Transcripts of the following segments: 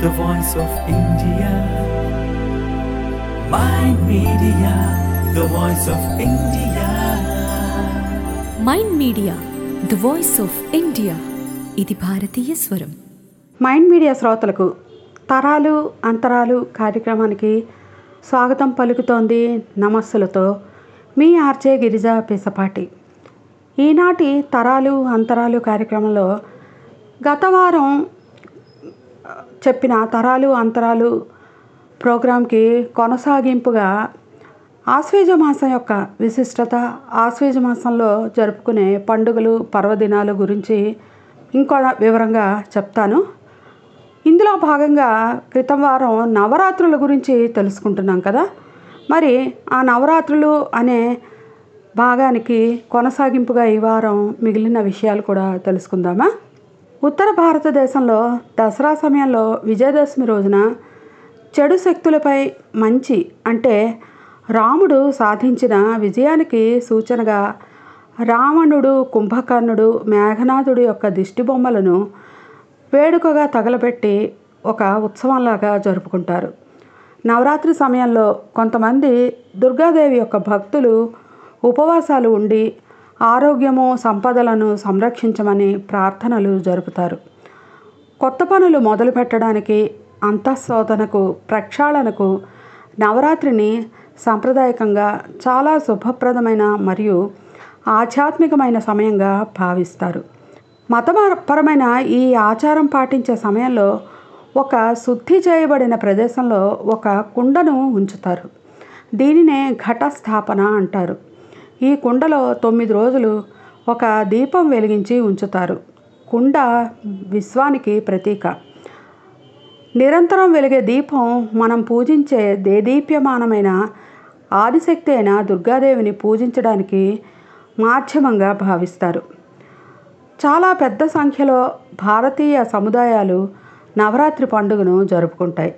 the voice of India. Mind Media, the voice of India. Mind media the voice of India ఇది భారతీయ స్వరం mind media శ్రోతలకు తరాలు అంతరాలు కార్యక్రమానికి స్వాగతం పలుకుతోంది నమస్సులతో మీ ఆర్జే గిరిజా పిసపాటి ఈనాటి తరాలు అంతరాలు కార్యక్రమంలో గత వారం ఆ, చెప్పిన తరాలు అంతరాలు ప్రోగ్రాంకి కొనసాగింపుగా ఆశ్వేజ మాసం యొక్క విశిష్టత ఆశ్వేజ మాసంలో జరుపుకునే పండుగలు పర్వదినాలు గురించి ఇంకో వివరంగా చెప్తాను ఇందులో భాగంగా క్రితం వారం నవరాత్రుల గురించి తెలుసుకుంటున్నాం కదా మరి ఆ నవరాత్రులు అనే భాగానికి కొనసాగింపుగా ఈ వారం మిగిలిన విషయాలు కూడా తెలుసుకుందామా ఉత్తర భారతదేశంలో దసరా సమయంలో విజయదశమి రోజున చెడు శక్తులపై మంచి అంటే రాముడు సాధించిన విజయానికి సూచనగా రావణుడు కుంభకర్ణుడు మేఘనాథుడి యొక్క దిష్టి బొమ్మలను వేడుకగా తగలబెట్టి ఒక ఉత్సవంలాగా జరుపుకుంటారు నవరాత్రి సమయంలో కొంతమంది దుర్గాదేవి యొక్క భక్తులు ఉపవాసాలు ఉండి ఆరోగ్యము సంపదలను సంరక్షించమని ప్రార్థనలు జరుపుతారు కొత్త పనులు మొదలు పెట్టడానికి అంతఃశోధనకు ప్రక్షాళనకు నవరాత్రిని సాంప్రదాయకంగా చాలా శుభప్రదమైన మరియు ఆధ్యాత్మికమైన సమయంగా భావిస్తారు మతపరమైన ఈ ఆచారం పాటించే సమయంలో ఒక శుద్ధి చేయబడిన ప్రదేశంలో ఒక కుండను ఉంచుతారు దీనినే ఘట స్థాపన అంటారు ఈ కుండలో తొమ్మిది రోజులు ఒక దీపం వెలిగించి ఉంచుతారు కుండ విశ్వానికి ప్రతీక నిరంతరం వెలిగే దీపం మనం పూజించే దేదీప్యమానమైన ఆదిశక్తి అయిన దుర్గాదేవిని పూజించడానికి మాధ్యమంగా భావిస్తారు చాలా పెద్ద సంఖ్యలో భారతీయ సముదాయాలు నవరాత్రి పండుగను జరుపుకుంటాయి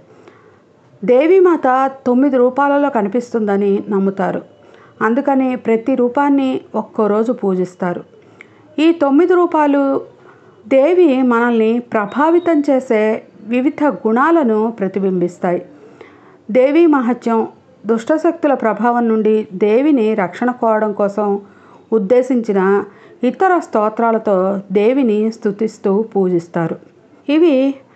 దేవీమాత తొమ్మిది రూపాలలో కనిపిస్తుందని నమ్ముతారు అందుకని ప్రతి రూపాన్ని ఒక్కో రోజు పూజిస్తారు ఈ తొమ్మిది రూపాలు దేవి మనల్ని ప్రభావితం చేసే వివిధ గుణాలను ప్రతిబింబిస్తాయి దేవీ మహత్యం దుష్టశక్తుల ప్రభావం నుండి దేవిని రక్షణ కోవడం కోసం ఉద్దేశించిన ఇతర స్తోత్రాలతో దేవిని స్తుతిస్తూ పూజిస్తారు ఇవి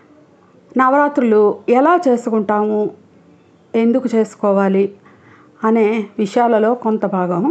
నవరాత్రులు ఎలా చేసుకుంటాము ఎందుకు చేసుకోవాలి అనే విషయాలలో కొంత భాగం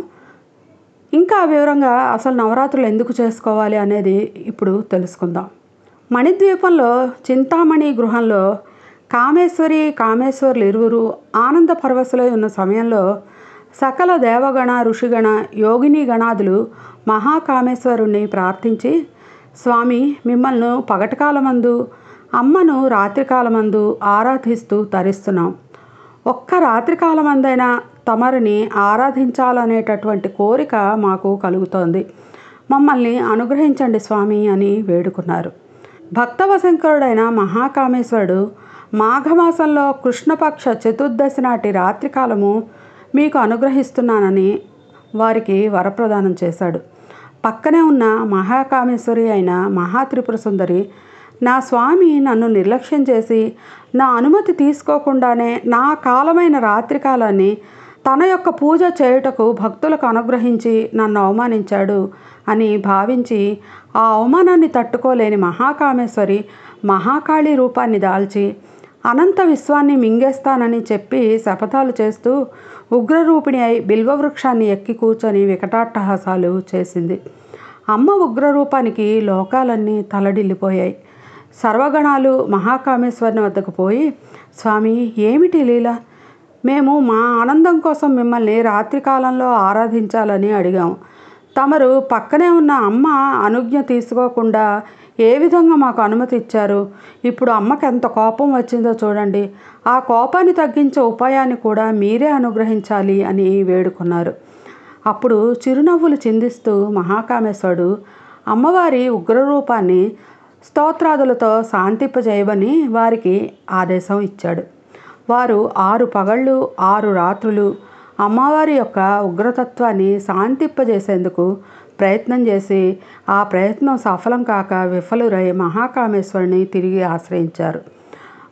ఇంకా వివరంగా అసలు నవరాత్రులు ఎందుకు చేసుకోవాలి అనేది ఇప్పుడు తెలుసుకుందాం మణిద్వీపంలో చింతామణి గృహంలో కామేశ్వరి కామేశ్వరులు ఇరువురు ఆనంద పరవశులై ఉన్న సమయంలో సకల దేవగణ ఋషిగణ యోగిని గణాదులు మహాకామేశ్వరుణ్ణి ప్రార్థించి స్వామి మిమ్మల్ని పగటికాలమందు అమ్మను రాత్రికాలమందు ఆరాధిస్తూ తరిస్తున్నాం ఒక్క రాత్రికాలమందైనా తమరిని ఆరాధించాలనేటటువంటి కోరిక మాకు కలుగుతోంది మమ్మల్ని అనుగ్రహించండి స్వామి అని వేడుకున్నారు భక్తవశంకరుడైన మహాకామేశ్వరుడు మాఘమాసంలో కృష్ణపక్ష చతుర్దశి నాటి రాత్రికాలము మీకు అనుగ్రహిస్తున్నానని వారికి వరప్రదానం చేశాడు పక్కనే ఉన్న మహాకామేశ్వరి అయిన మహాత్రిపుర సుందరి నా స్వామి నన్ను నిర్లక్ష్యం చేసి నా అనుమతి తీసుకోకుండానే నా కాలమైన రాత్రికాలాన్ని తన యొక్క పూజ చేయుటకు భక్తులకు అనుగ్రహించి నన్ను అవమానించాడు అని భావించి ఆ అవమానాన్ని తట్టుకోలేని మహాకామేశ్వరి మహాకాళి రూపాన్ని దాల్చి అనంత విశ్వాన్ని మింగేస్తానని చెప్పి శపథాలు చేస్తూ ఉగ్రరూపిణి అయి బిల్వవృక్షాన్ని ఎక్కి కూర్చొని వికటాట్టహాసాలు చేసింది అమ్మ ఉగ్రరూపానికి లోకాలన్నీ తలడిల్లిపోయాయి సర్వగణాలు మహాకామేశ్వరుని వద్దకు పోయి స్వామి ఏమిటి లీల మేము మా ఆనందం కోసం మిమ్మల్ని రాత్రికాలంలో ఆరాధించాలని అడిగాము తమరు పక్కనే ఉన్న అమ్మ అనుజ్ఞ తీసుకోకుండా ఏ విధంగా మాకు అనుమతి ఇచ్చారు ఇప్పుడు అమ్మకి ఎంత కోపం వచ్చిందో చూడండి ఆ కోపాన్ని తగ్గించే ఉపాయాన్ని కూడా మీరే అనుగ్రహించాలి అని వేడుకున్నారు అప్పుడు చిరునవ్వులు చిందిస్తూ మహాకామేశ్వరుడు అమ్మవారి ఉగ్రరూపాన్ని స్తోత్రాదులతో శాంతింపజేయమని వారికి ఆదేశం ఇచ్చాడు వారు ఆరు పగళ్ళు ఆరు రాత్రులు అమ్మవారి యొక్క ఉగ్రతత్వాన్ని శాంతింపజేసేందుకు ప్రయత్నం చేసి ఆ ప్రయత్నం సఫలం కాక విఫలురై మహాకామేశ్వరుని తిరిగి ఆశ్రయించారు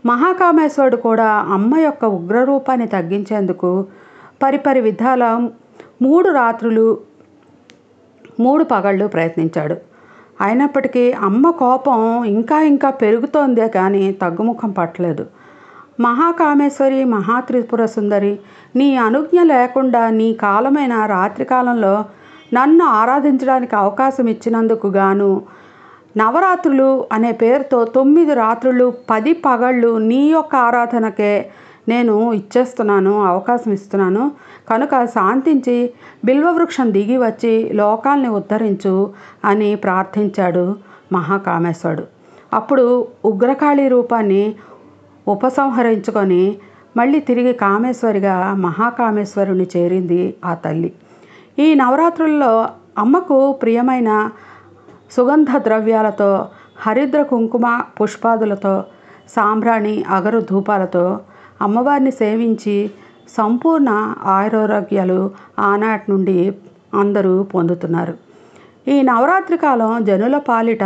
మహాకామేశ్వరుడు కూడా అమ్మ యొక్క ఉగ్రరూపాన్ని తగ్గించేందుకు పరిపరి విధాల మూడు రాత్రులు మూడు పగళ్ళు ప్రయత్నించాడు అయినప్పటికీ అమ్మ కోపం ఇంకా ఇంకా పెరుగుతోందే కానీ తగ్గుముఖం పట్టలేదు మహాకామేశ్వరి మహాత్రిపుర సుందరి నీ అనుజ్ఞ లేకుండా నీ కాలమైన రాత్రి కాలంలో నన్ను ఆరాధించడానికి అవకాశం ఇచ్చినందుకు గాను నవరాత్రులు అనే పేరుతో తొమ్మిది రాత్రులు పది పగళ్ళు నీ యొక్క ఆరాధనకే నేను ఇచ్చేస్తున్నాను అవకాశం ఇస్తున్నాను కనుక శాంతించి బిల్వవృక్షం దిగి వచ్చి లోకాల్ని ఉద్ధరించు అని ప్రార్థించాడు మహాకామేశ్వరుడు అప్పుడు ఉగ్రకాళి రూపాన్ని ఉపసంహరించుకొని మళ్ళీ తిరిగి కామేశ్వరిగా మహాకామేశ్వరుని చేరింది ఆ తల్లి ఈ నవరాత్రుల్లో అమ్మకు ప్రియమైన సుగంధ ద్రవ్యాలతో హరిద్ర కుంకుమ పుష్పాదులతో సాంబ్రాణి అగరు ధూపాలతో అమ్మవారిని సేవించి సంపూర్ణ ఆయురారోగ్యాలు ఆనాటి నుండి అందరూ పొందుతున్నారు ఈ నవరాత్రి కాలం జనుల పాలిట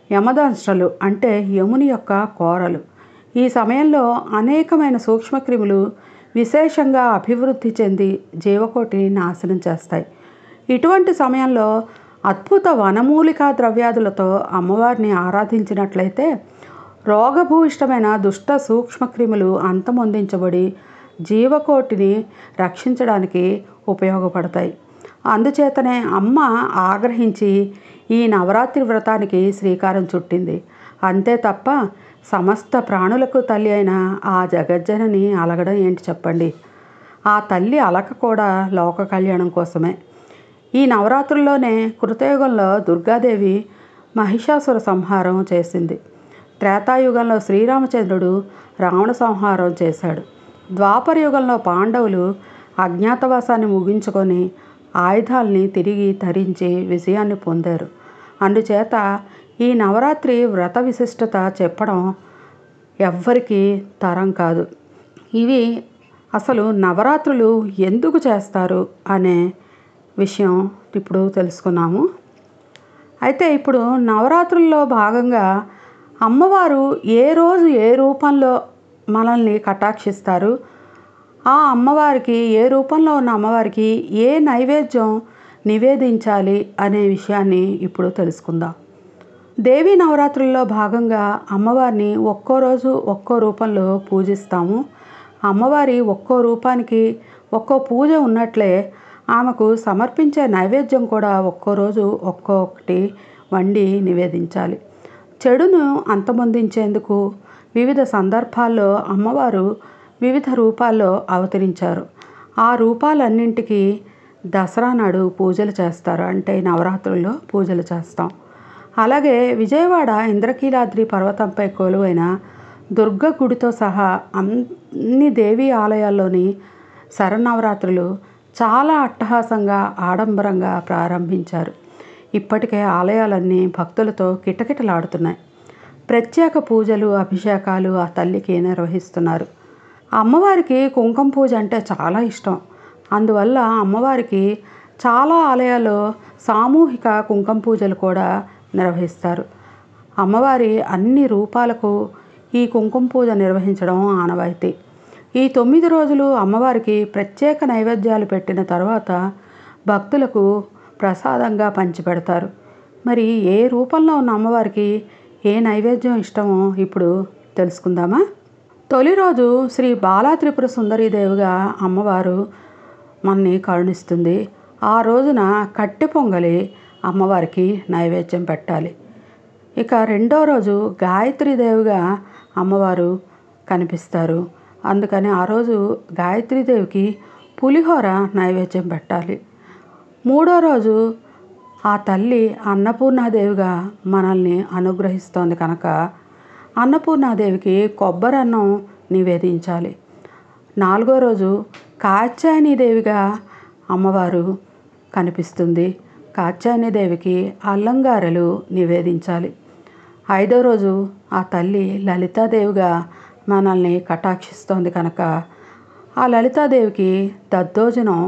యమదంశలు అంటే యముని యొక్క కోరలు ఈ సమయంలో అనేకమైన సూక్ష్మక్రిములు విశేషంగా అభివృద్ధి చెంది జీవకోటిని నాశనం చేస్తాయి ఇటువంటి సమయంలో అద్భుత వనమూలికా ద్రవ్యాదులతో అమ్మవారిని ఆరాధించినట్లయితే రోగభూయిష్టమైన దుష్ట సూక్ష్మక్రిములు అంతమొందించబడి జీవకోటిని రక్షించడానికి ఉపయోగపడతాయి అందుచేతనే అమ్మ ఆగ్రహించి ఈ నవరాత్రి వ్రతానికి శ్రీకారం చుట్టింది అంతే తప్ప సమస్త ప్రాణులకు తల్లి అయిన ఆ జగజ్జనని అలగడం ఏంటి చెప్పండి ఆ తల్లి అలక కూడా లోక కళ్యాణం కోసమే ఈ నవరాత్రుల్లోనే కృతయుగంలో దుర్గాదేవి మహిషాసుర సంహారం చేసింది త్రేతాయుగంలో శ్రీరామచంద్రుడు రావణ సంహారం చేశాడు ద్వాపర యుగంలో పాండవులు అజ్ఞాతవాసాన్ని ముగించుకొని ఆయుధాల్ని తిరిగి ధరించి విజయాన్ని పొందారు అందుచేత ఈ నవరాత్రి వ్రత విశిష్టత చెప్పడం ఎవ్వరికీ తరం కాదు ఇవి అసలు నవరాత్రులు ఎందుకు చేస్తారు అనే విషయం ఇప్పుడు తెలుసుకున్నాము అయితే ఇప్పుడు నవరాత్రుల్లో భాగంగా అమ్మవారు ఏ రోజు ఏ రూపంలో మనల్ని కటాక్షిస్తారు ఆ అమ్మవారికి ఏ రూపంలో ఉన్న అమ్మవారికి ఏ నైవేద్యం నివేదించాలి అనే విషయాన్ని ఇప్పుడు తెలుసుకుందాం దేవీ నవరాత్రుల్లో భాగంగా అమ్మవారిని ఒక్కో రోజు ఒక్కో రూపంలో పూజిస్తాము అమ్మవారి ఒక్కో రూపానికి ఒక్కో పూజ ఉన్నట్లే ఆమెకు సమర్పించే నైవేద్యం కూడా ఒక్కో రోజు ఒక్కొక్కటి వండి నివేదించాలి చెడును అంతమొందించేందుకు వివిధ సందర్భాల్లో అమ్మవారు వివిధ రూపాల్లో అవతరించారు ఆ రూపాలన్నింటికి దసరా నాడు పూజలు చేస్తారు అంటే నవరాత్రుల్లో పూజలు చేస్తాం అలాగే విజయవాడ ఇంద్రకీలాద్రి పర్వతంపై కొలువైన దుర్గ గుడితో సహా అన్ని దేవీ ఆలయాల్లోని శరన్నవరాత్రులు చాలా అట్టహాసంగా ఆడంబరంగా ప్రారంభించారు ఇప్పటికే ఆలయాలన్నీ భక్తులతో కిటకిటలాడుతున్నాయి ప్రత్యేక పూజలు అభిషేకాలు ఆ తల్లికి నిర్వహిస్తున్నారు అమ్మవారికి కుంకుమ పూజ అంటే చాలా ఇష్టం అందువల్ల అమ్మవారికి చాలా ఆలయాల్లో సామూహిక కుంకుమ పూజలు కూడా నిర్వహిస్తారు అమ్మవారి అన్ని రూపాలకు ఈ కుంకుమ పూజ నిర్వహించడం ఆనవాయితీ ఈ తొమ్మిది రోజులు అమ్మవారికి ప్రత్యేక నైవేద్యాలు పెట్టిన తర్వాత భక్తులకు ప్రసాదంగా పంచిపెడతారు మరి ఏ రూపంలో ఉన్న అమ్మవారికి ఏ నైవేద్యం ఇష్టమో ఇప్పుడు తెలుసుకుందామా తొలి రోజు శ్రీ బాలా త్రిపుర సుందరీదేవిగా అమ్మవారు మనని కరుణిస్తుంది ఆ రోజున కట్టె పొంగలి అమ్మవారికి నైవేద్యం పెట్టాలి ఇక రెండో రోజు గాయత్రీదేవిగా అమ్మవారు కనిపిస్తారు అందుకని ఆ రోజు గాయత్రీదేవికి పులిహోర నైవేద్యం పెట్టాలి మూడో రోజు ఆ తల్లి అన్నపూర్ణాదేవిగా మనల్ని అనుగ్రహిస్తోంది కనుక అన్నపూర్ణాదేవికి కొబ్బరి అన్నం నివేదించాలి నాలుగో రోజు కాత్యాయనీదేవిగా అమ్మవారు కనిపిస్తుంది కాత్యాయనీదేవికి అల్లంగారెలు నివేదించాలి ఐదో రోజు ఆ తల్లి లలితాదేవిగా మనల్ని కటాక్షిస్తోంది కనుక ఆ లలితాదేవికి దద్దోజనం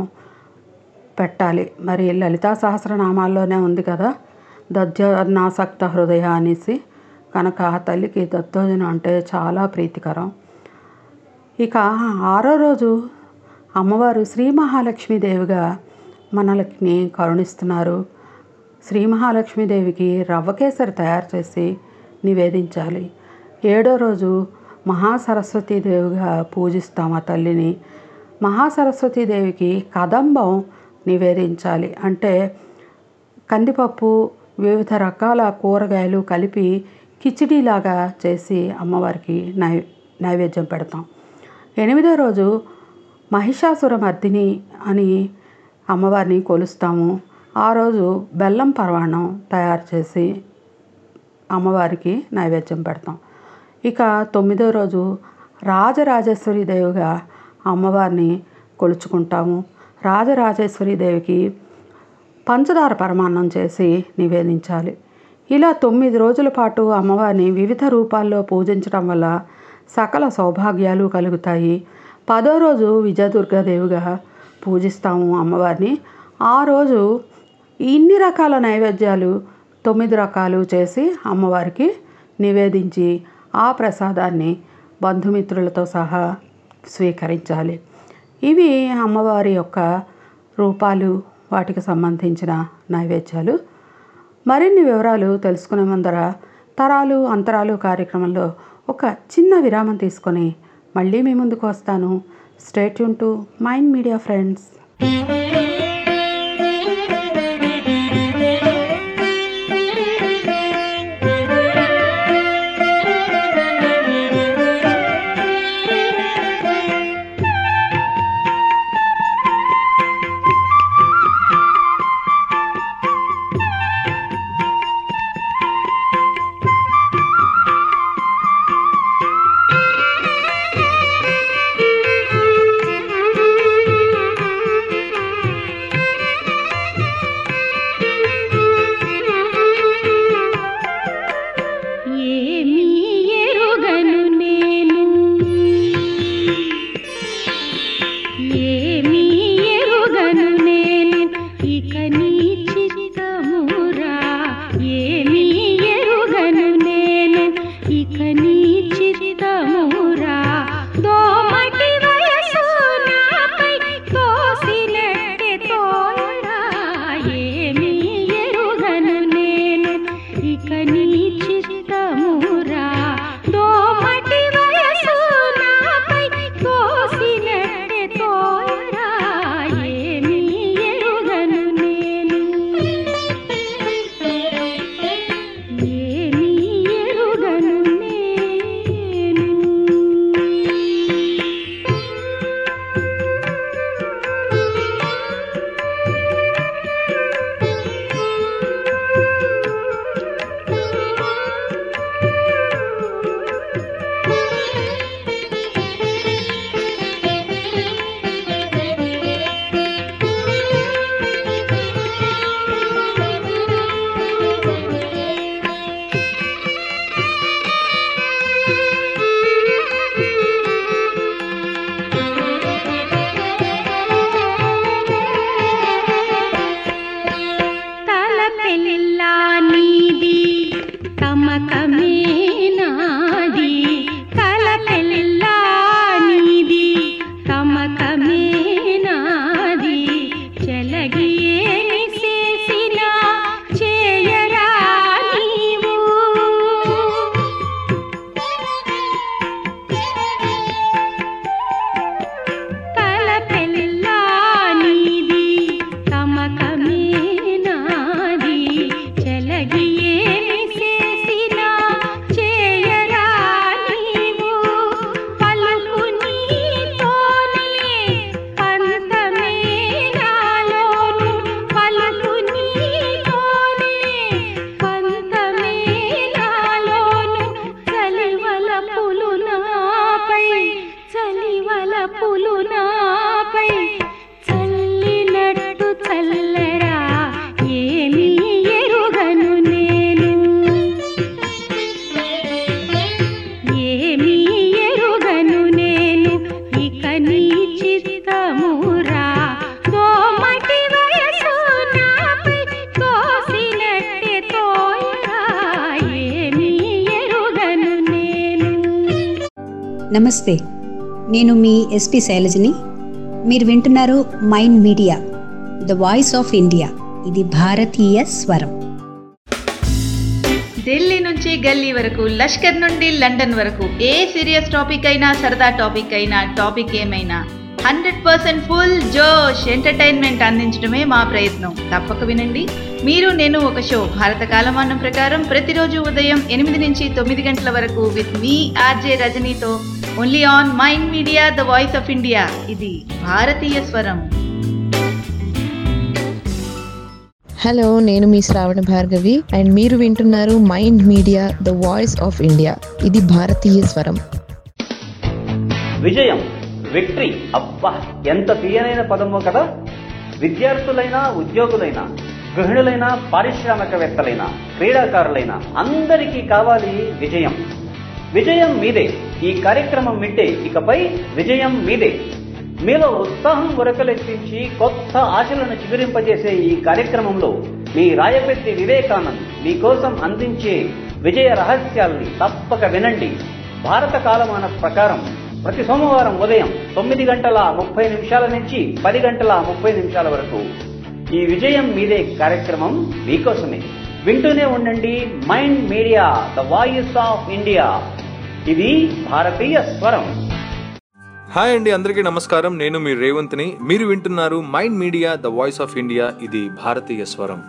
పెట్టాలి మరి లలితా సహస్రనామాల్లోనే ఉంది కదా దధ్యనాసక్త హృదయ అనేసి కనుక ఆ తల్లికి దత్తోజనం అంటే చాలా ప్రీతికరం ఇక ఆరో రోజు అమ్మవారు శ్రీ మహాలక్ష్మీదేవిగా మనల్ని కరుణిస్తున్నారు శ్రీ మహాలక్ష్మీదేవికి రవ్వ కేసరి తయారు చేసి నివేదించాలి ఏడో రోజు మహాసరస్వతీదేవిగా పూజిస్తాం ఆ తల్లిని మహాసరస్వతీదేవికి కదంబం నివేదించాలి అంటే కందిపప్పు వివిధ రకాల కూరగాయలు కలిపి కిచిడీలాగా చేసి అమ్మవారికి నై నైవేద్యం పెడతాం ఎనిమిదో రోజు మహిషాసుర మర్దిని అని అమ్మవారిని కొలుస్తాము ఆ రోజు బెల్లం పరవాణం తయారు చేసి అమ్మవారికి నైవేద్యం పెడతాం ఇక తొమ్మిదో రోజు రాజరాజేశ్వరి దేవిగా అమ్మవారిని కొలుచుకుంటాము రాజరాజేశ్వరి దేవికి పంచదార పరమాన్నం చేసి నివేదించాలి ఇలా తొమ్మిది రోజుల పాటు అమ్మవారిని వివిధ రూపాల్లో పూజించడం వల్ల సకల సౌభాగ్యాలు కలుగుతాయి పదో రోజు విజయదుర్గాదేవిగా పూజిస్తాము అమ్మవారిని ఆ రోజు ఇన్ని రకాల నైవేద్యాలు తొమ్మిది రకాలు చేసి అమ్మవారికి నివేదించి ఆ ప్రసాదాన్ని బంధుమిత్రులతో సహా స్వీకరించాలి ఇవి అమ్మవారి యొక్క రూపాలు వాటికి సంబంధించిన నైవేద్యాలు మరిన్ని వివరాలు తెలుసుకునే ముందర తరాలు అంతరాలు కార్యక్రమంలో ఒక చిన్న విరామం తీసుకొని మళ్ళీ మీ ముందుకు వస్తాను stay tune to mind media friends ఏమీ ఎరుగను నేను ఏమీ ఎరుగను నేను ఇక నీ చిత్తమురా ఏమీ ఎరుగను నేను ఇక నీ చిత్తమురా దోమటి వయసు నాపై తోసినట్టే తోయరా ఏమీ ఎరుగను నేను ఇక నీ చిత్తమురా దోమటి వయసు నాపై తోసినట్టే తోయరా ఏమీ ఎరుగను నేను ఏమీ ఎరుగను నేను తలపెల్లా నీది తమకమే నాది తలపెల్లా నీది తమకమే నాది చెలగియేమి చేసినా చేయరా నీవు తలపెల్లా నీది తమకమే నాది చెలగియేమి చేసినా చేయరా నీవు పలుకు నీతోనే పంతమే నాలోను పలుకు నీతోనే పంతమే నాలోను చలివల పులు నాపై చలివల పులు నాపై చల్లినట్టు చల్లరా ఏమీ ఎరుగను నేను ఏమీ ఎరుగను నేను ఇక నీ చిత్తమురా దోమటి వయసు నాపై తోసినట్టే తోయరా ఏమీ నమస్తే నేను మీ ఎస్పి శైలజని మీరు వింటున్నారు mind media the voice of India ఇది భారతీయ స్వరం ఢిల్లీ నుంచి గల్లీ వరకు లష్కర్ నుండి లండన్ వరకు ఏ సీరియస్ టాపిక్ అయినా సరదా టాపిక్ అయినా టాపిక్ ఏమైనా హండ్రెడ్ పర్సెంట్ ఫుల్ జోష్ ఎంటర్టైన్మెంట్ అందించడమే మా ప్రయత్నం తప్పక వినండి మీరు నేను ఒక షో భారత కాలమానం ప్రకారం ప్రతిరోజు ఉదయం ఎనిమిది నుంచి తొమ్మిది గంటల వరకు విత్ మీ ఆర్జే రజనీతో only on mind media the voice of India ఇది భారతీయ స్వరం హలో నేను మీ శ్రావణ భార్గవి అండ్ మీరు వింటున్నారు mind media the voice of India ఇది భారతీయ స్వరం విజయం విక్టరీ అబ్బా ఎంత తీయనైన పదమో కదా విద్యార్థులైనా ఉద్యోగులైనా గృహిణులైనా పారిశ్రామికవేత్తలైనా క్రీడాకారులైనా అందరికీ కావాలి విజయం విజయం మీదే ఈ కార్యక్రమం వింటే ఇకపై విజయం మీదే మీలో ఉత్సాహం ఉరకలెత్తించి కొత్త ఆశలను చిగురింపజేసే ఈ కార్యక్రమంలో మీ రాయపెట్టి వివేకానంద్ మీకోసం అందించే విజయ రహస్యాల్ని తప్పక వినండి భారత కాలమాన ప్రకారం ప్రతి సోమవారం ఉదయం తొమ్మిది గంటల ముప్పై నిమిషాల నుంచి పది గంటల ముప్పై నిమిషాల వరకు ఈ విజయం మీదే కార్యక్రమం మీకోసమే వింటూనే ఉండండి mind media the voice of India ఇది భారతీయ స్వరం హాయ్ అండి అందరికీ నమస్కారం నేను మీ రేవంత్ని మీరు వింటున్నారు mind media the voice of India ఇది భారతీయ స్వరం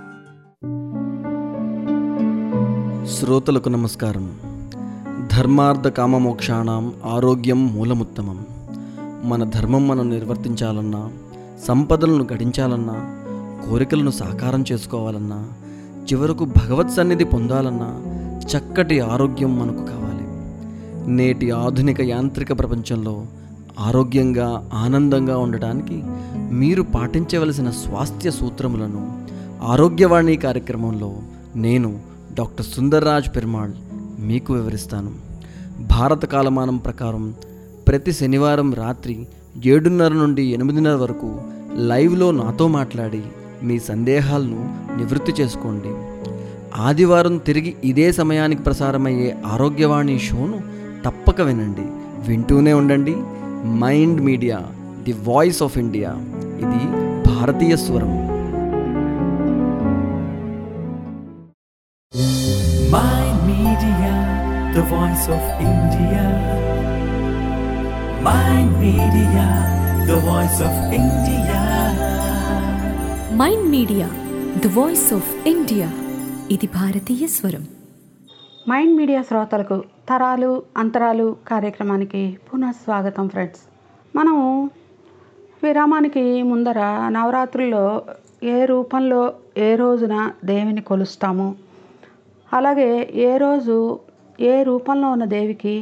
శ్రోతలకు నమస్కారం ధర్మార్థ కామమోక్షాణం ఆరోగ్యం మూలముత్తమం మన ధర్మం మనం నిర్వర్తించాలన్నా సంపదలను గడించాలన్నా కోరికలను సాకారం చేసుకోవాలన్నా చివరకు భగవత్ సన్నిధి పొందాలన్నా చక్కటి ఆరోగ్యం మనకు కావాలి నేటి ఆధునిక యాంత్రిక ప్రపంచంలో ఆరోగ్యంగా ఆనందంగా ఉండటానికి మీరు పాటించవలసిన స్వాస్థ్య సూత్రములను ఆరోగ్యవాణి కార్యక్రమంలో నేను డాక్టర్ సుందర్రాజ్ పెరుమాళ్ మీకు వివరిస్తాను భారత కాలమానం ప్రకారం ప్రతి శనివారం రాత్రి ఏడున్నర నుండి ఎనిమిదిన్నర వరకు లైవ్లో నాతో మాట్లాడి మీ సందేహాలను నివృత్తి చేసుకోండి ఆదివారం తిరిగి ఇదే సమయానికి ప్రసారమయ్యే ఆరోగ్యవాణి షోను తప్పక వినండి వింటూనే ఉండండి mind media the voice of India ఇది భారతీయ స్వరం Mind Media, the voice of India. Mind Media, the voice of India. Mind media the voice of India ఇది భారతీయ స్వరం మైండ్ మీడియా శ్రోతలకు తరాలు అంతరాలు కార్యక్రమానికి పునః స్వాగతం ఫ్రెండ్స్ మనము విరామానికి ముందర నవరాత్రుల్లో ఏ రూపంలో ఏ రోజున దేవిని కొలుస్తాము అలాగే ఏ రోజు ఏ రూపంలో ఉన్న దేవికి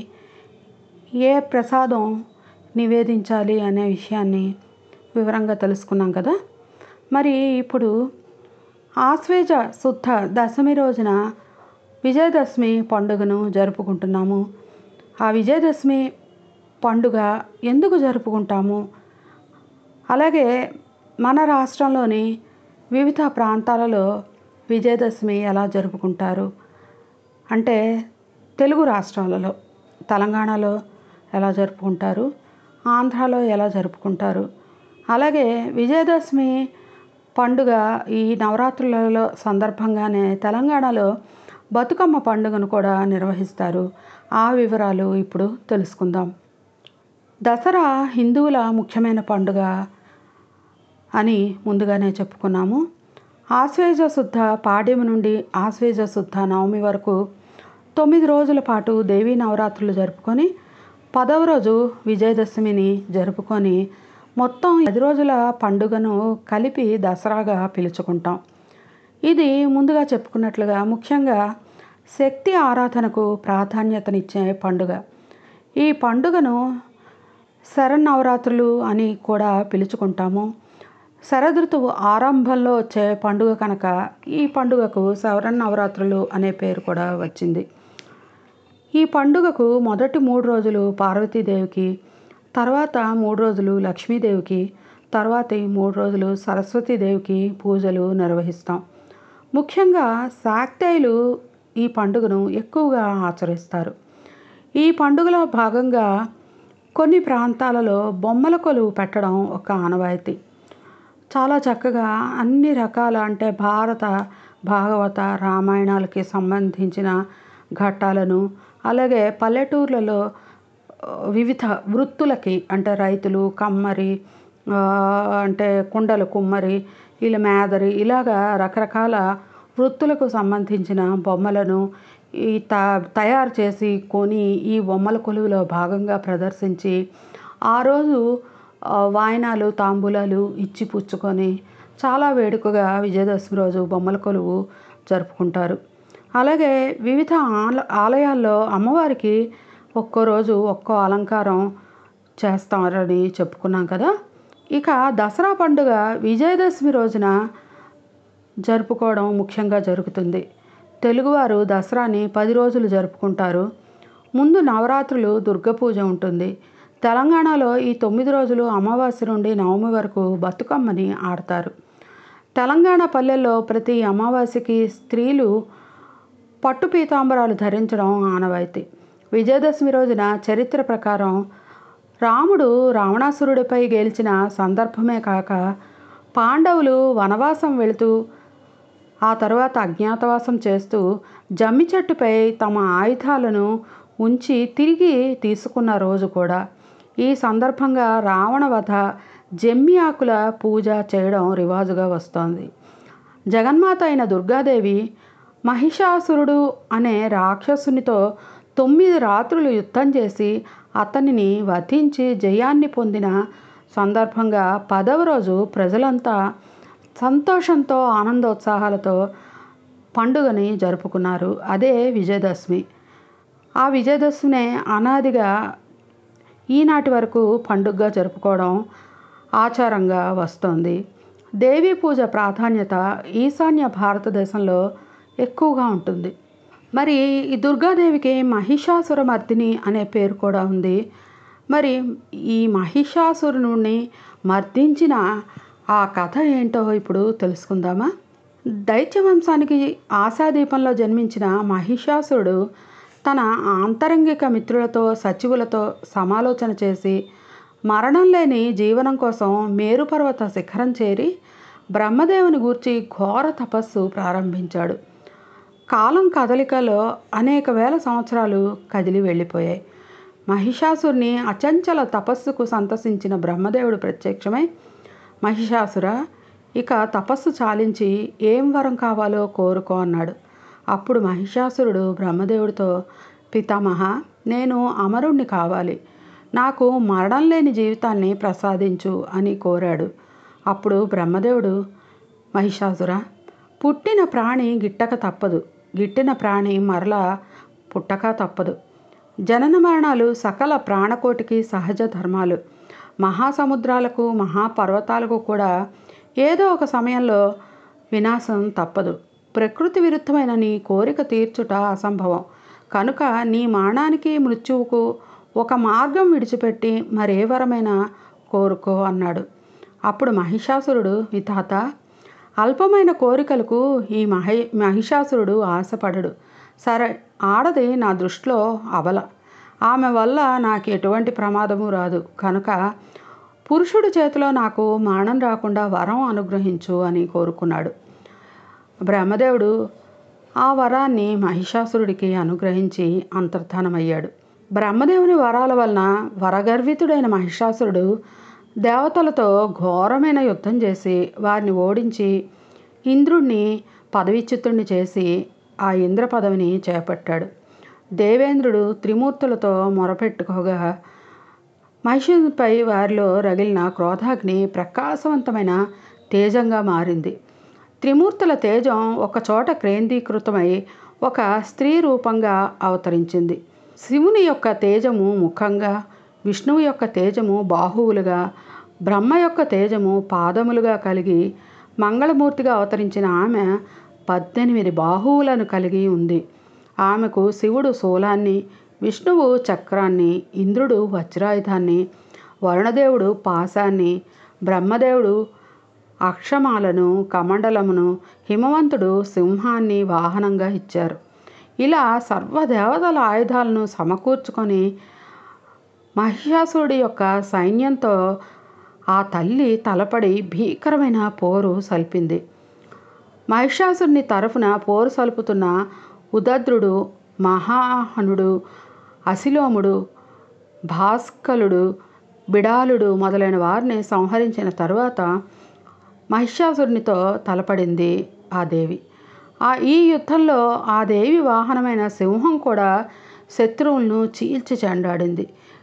ఏ ప్రసాదం నివేదించాలి అనే విషయాన్ని వివరంగా తెలుసుకున్నాం కదా మరి ఇప్పుడు ఆశ్వేజ శుద్ధ దశమి రోజున విజయదశమి పండుగను జరుపుకుంటున్నాము ఆ విజయదశమి పండుగ ఎందుకు జరుపుకుంటాము అలాగే మన రాష్ట్రంలోని వివిధ ప్రాంతాలలో విజయదశమి ఎలా జరుపుకుంటారు అంటే తెలుగు రాష్ట్రాలలో తెలంగాణలో ఎలా జరుపుకుంటారు ఆంధ్రాలో ఎలా జరుపుకుంటారు అలాగే విజయదశమి పండుగ ఈ నవరాత్రులలో సందర్భంగానే తెలంగాణలో బతుకమ్మ పండుగను కూడా నిర్వహిస్తారు ఆ వివరాలు ఇప్పుడు తెలుసుకుందాం దసరా హిందువుల ముఖ్యమైన పండుగ అని ముందుగానే చెప్పుకున్నాము ఆశ్వేజ శుద్ధ పాడ్యమి నుండి ఆశ్వేజ శుద్ధ నవమి వరకు తొమ్మిది రోజుల పాటు దేవీ నవరాత్రులు జరుపుకొని పదవ రోజు విజయదశమిని జరుపుకొని మొత్తం పది రోజుల పండుగను కలిపి దసరాగా పిలుచుకుంటాం ఇది ముందుగా చెప్పుకున్నట్లుగా ముఖ్యంగా శక్తి ఆరాధనకు ప్రాధాన్యతనిచ్చే పండుగ ఈ పండుగను శరన్నవరాత్రులు అని కూడా పిలుచుకుంటాము శరదృతువు ఆరంభంలో వచ్చే పండుగ కనుక ఈ పండుగకు శరన్నవరాత్రులు అనే పేరు కూడా వచ్చింది ఈ పండుగకు మొదటి మూడు రోజులు పార్వతీదేవికి తర్వాత మూడు రోజులు లక్ష్మీదేవికి తర్వాతి మూడు రోజులు సరస్వతీదేవికి పూజలు నిర్వహిస్తాం ముఖ్యంగా శాక్తేయులు ఈ పండుగను ఎక్కువగా ఆచరిస్తారు ఈ పండుగలో భాగంగా కొన్ని ప్రాంతాలలో బొమ్మల కొలువు పెట్టడం ఒక ఆనవాయితీ చాలా చక్కగా అన్ని రకాల అంటే భారత భాగవత రామాయణాలకి సంబంధించిన ఘట్టాలను అలాగే పల్లెటూర్లలో ఆ, వివిధ వృత్తులకి అంటే రైతులు కమ్మరి ఆ, అంటే కుండలు కుమ్మరి ఇలా మేదరి ఇలాగా రకరకాల వృత్తులకు సంబంధించిన బొమ్మలను ఈ త తయారు చేసి కొని ఈ బొమ్మల కొలువులో భాగంగా ప్రదర్శించి ఆ రోజు ఆ, వాయినాలు తాంబూలాలు ఇచ్చి పుచ్చుకొని చాలా వేడుకగా విజయదశమి రోజు బొమ్మల కొలువు జరుపుకుంటారు అలాగే వివిధ ఆల ఆలయాల్లో అమ్మవారికి ఒక్కో రోజు ఒక్కో అలంకారం చేస్తారని చెప్పుకున్నాం కదా ఇక దసరా పండుగ విజయదశమి రోజున జరుపుకోవడం ముఖ్యంగా జరుగుతుంది తెలుగువారు దసరాని పది రోజులు జరుపుకుంటారు ముందు నవరాత్రులు దుర్గ పూజ ఉంటుంది తెలంగాణలో ఈ తొమ్మిది రోజులు అమావాస్య నుండి నవమి వరకు బతుకమ్మని ఆడతారు తెలంగాణ పల్లెల్లో ప్రతి అమావాస్యకి స్త్రీలు పట్టు పీతాంబరాలు ధరించడం ఆనవాయితీ విజయదశమి రోజున చరిత్ర ప్రకారం రాముడు రావణాసురుడిపై గెలిచిన సందర్భమే కాక పాండవులు వనవాసం వెళుతూ ఆ తర్వాత అజ్ఞాతవాసం చేస్తూ జమ్మి చెట్టుపై తమ ఆయుధాలను ఉంచి తిరిగి తీసుకున్న రోజు కూడా ఈ సందర్భంగా రావణ వధ జమ్మి ఆకుల పూజ చేయడం రివాజుగా వస్తోంది జగన్మాత అయిన దుర్గాదేవి మహిషాసురుడు అనే రాక్షసునితో తొమ్మిది రాత్రులు యుద్ధం చేసి అతనిని వధించి జయాన్ని పొందిన సందర్భంగా పదవ రోజు ప్రజలంతా సంతోషంతో ఆనందోత్సాహాలతో పండుగని జరుపుకున్నారు అదే విజయదశమి ఆ విజయదశమినే అనాదిగా ఈనాటి వరకు పండుగగా జరుపుకోవడం ఆచారంగా వస్తోంది దేవీ పూజ ప్రాధాన్యత ఈశాన్య భారతదేశంలో ఎక్కువగా ఉంటుంది మరి ఈ దుర్గాదేవికి మహిషాసురమర్దిని అనే పేరు కూడా ఉంది మరి ఈ మహిషాసురుని మర్దించిన ఆ కథ ఏంటో ఇప్పుడు తెలుసుకుందామా దైత్యవంశానికి ఆశాదీపంలో జన్మించిన మహిషాసురుడు తన ఆంతరంగిక మిత్రులతో సచివులతో సమాలోచన చేసి మరణం లేని జీవనం కోసం మేరుపర్వత శిఖరం చేరి బ్రహ్మదేవుని గూర్చి ఘోర తపస్సు ప్రారంభించాడు కాలం కదలికలో అనేక వేల సంవత్సరాలు కదిలి వెళ్ళిపోయాయి మహిషాసురుని అచంచల తపస్సుకు సంతసించిన బ్రహ్మదేవుడు ప్రత్యక్షమై మహిషాసుర ఇక తపస్సు చాలించి ఏం వరం కావాలో కోరుకో అన్నాడు అప్పుడు మహిషాసురుడు బ్రహ్మదేవుడితో పితామహ నేను అమరుణ్ణి కావాలి నాకు మరణం లేని జీవితాన్ని ప్రసాదించు అని కోరాడు అప్పుడు బ్రహ్మదేవుడు మహిషాసుర పుట్టిన ప్రాణి గిట్టక తప్పదు గిట్టిన ప్రాణి మరలా పుట్టక తప్పదు జనన మరణాలు సకల ప్రాణకోటికి సహజ ధర్మాలు మహాసముద్రాలకు మహాపర్వతాలకు కూడా ఏదో ఒక సమయంలో వినాశం తప్పదు ప్రకృతి విరుద్ధమైన నీ కోరిక తీర్చుట అసంభవం కనుక నీ మరణానికి మృత్యువుకు ఒక మార్గం విడిచిపెట్టి మరే వరమైనా కోరుకో అన్నాడు అప్పుడు మహిషాసురుడు విధాత అల్పమైన కోరికలకు ఈ మహి మహిషాసురుడు ఆశపడడు సరే ఆడది నా దృష్టిలో అవల ఆమె వల్ల నాకు ఎటువంటి ప్రమాదము రాదు కనుక పురుషుడి చేతిలో నాకు మరణం రాకుండా వరం అనుగ్రహించు అని కోరుకున్నాడు బ్రహ్మదేవుడు ఆ వరాన్ని మహిషాసురుడికి అనుగ్రహించి అంతర్ధానమయ్యాడు బ్రహ్మదేవుని వరాల వలన వరగర్వితుడైన మహిషాసురుడు దేవతలతో ఘోరమైన యుద్ధం చేసి వారిని ఓడించి ఇంద్రుణ్ణి పదవిచ్యుతుణ్ణి చేసి ఆ ఇంద్ర పదవిని చేపట్టాడు దేవేంద్రుడు త్రిమూర్తులతో మొరపెట్టుకోగా మహిషునిపై వారిలో రగిలిన క్రోధాగ్ని ప్రకాశవంతమైన తేజంగా మారింది త్రిమూర్తుల తేజం ఒక చోట కేంద్రీకృతమై ఒక స్త్రీ రూపంగా అవతరించింది శివుని యొక్క తేజము ముఖంగా విష్ణువు యొక్క తేజము బాహువులుగా బ్రహ్మ యొక్క తేజము పాదములుగా కలిగి మంగళమూర్తిగా అవతరించిన ఆమె పద్దెనిమిది బాహువులను కలిగి ఉంది ఆమెకు శివుడు శూలాన్ని విష్ణువు చక్రాన్ని ఇంద్రుడు వజ్రాయుధాన్ని వరుణదేవుడు పాశాన్ని బ్రహ్మదేవుడు అక్షమాలను కమండలమును హిమవంతుడు సింహాన్ని వాహనంగా ఇచ్చారు ఇలా సర్వదేవతల ఆయుధాలను సమకూర్చుకొని మహిషాసురుడి యొక్క సైన్యంతో ఆ తల్లి తలపడి భీకరమైన పోరు సల్పింది మహిషాసురుని తరఫున పోరు సలుపుతున్న ఉదద్రుడు మహాహనుడు అసిలోముడు భాస్కలుడు బిడాలుడు మొదలైన వారిని సంహరించిన తరువాత మహిషాసురునితో తలపడింది ఆ దేవి ఆ ఈ యుద్ధంలో ఆ దేవి వాహనమైన సింహం కూడా శత్రువులను చీల్చి చెండాడింది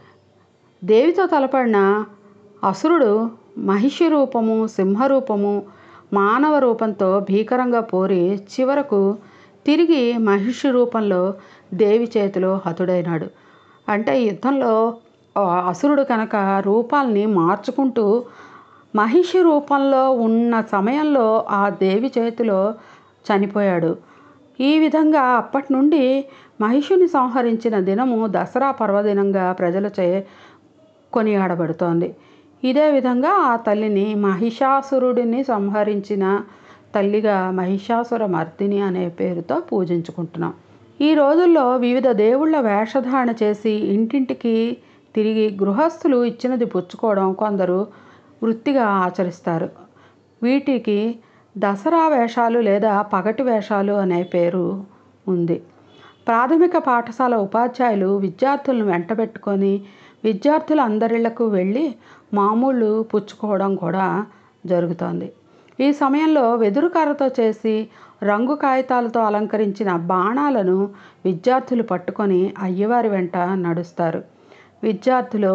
దేవితో తలపడిన అసురుడు మహిషి రూపము సింహరూపము మానవ రూపంతో భీకరంగా పోరి చివరకు తిరిగి మహిషి రూపంలో దేవి చేతిలో హతుడైనాడు అంటే ఈ యుద్ధంలో ఆ అసురుడు కనుక రూపాల్ని మార్చుకుంటూ మహిషి రూపంలో ఉన్న సమయంలో ఆ దేవి చేతిలో చనిపోయాడు ఈ విధంగా అప్పటి నుండి మహిషుని సంహరించిన దినము దసరా పర్వదినంగా ప్రజలచే కొనియాడబడుతోంది ఇదే విధంగా ఆ తల్లిని మహిషాసురుడిని సంహరించిన తల్లిగా మహిషాసుర మర్దిని అనే పేరుతో పూజించుకుంటున్నాం ఈ రోజుల్లో వివిధ దేవుళ్ళ వేషధారణ చేసి ఇంటింటికి తిరిగి గృహస్థులు ఇచ్చినది పుచ్చుకోవడం కొందరు వృత్తిగా ఆచరిస్తారు వీటికి దసరా వేషాలు లేదా పగటి వేషాలు అనే పేరు ఉంది ప్రాథమిక పాఠశాల ఉపాధ్యాయులు విద్యార్థులను వెంటబెట్టుకొని విద్యార్థుల అందరిళ్లకు వెళ్ళి మామూళ్ళు పుచ్చుకోవడం కూడా జరుగుతోంది ఈ సమయంలో వెదురు కర్రతో చేసి రంగు కాగితాలతో అలంకరించిన బాణాలను విద్యార్థులు పట్టుకొని అయ్యవారి వెంట నడుస్తారు విద్యార్థులు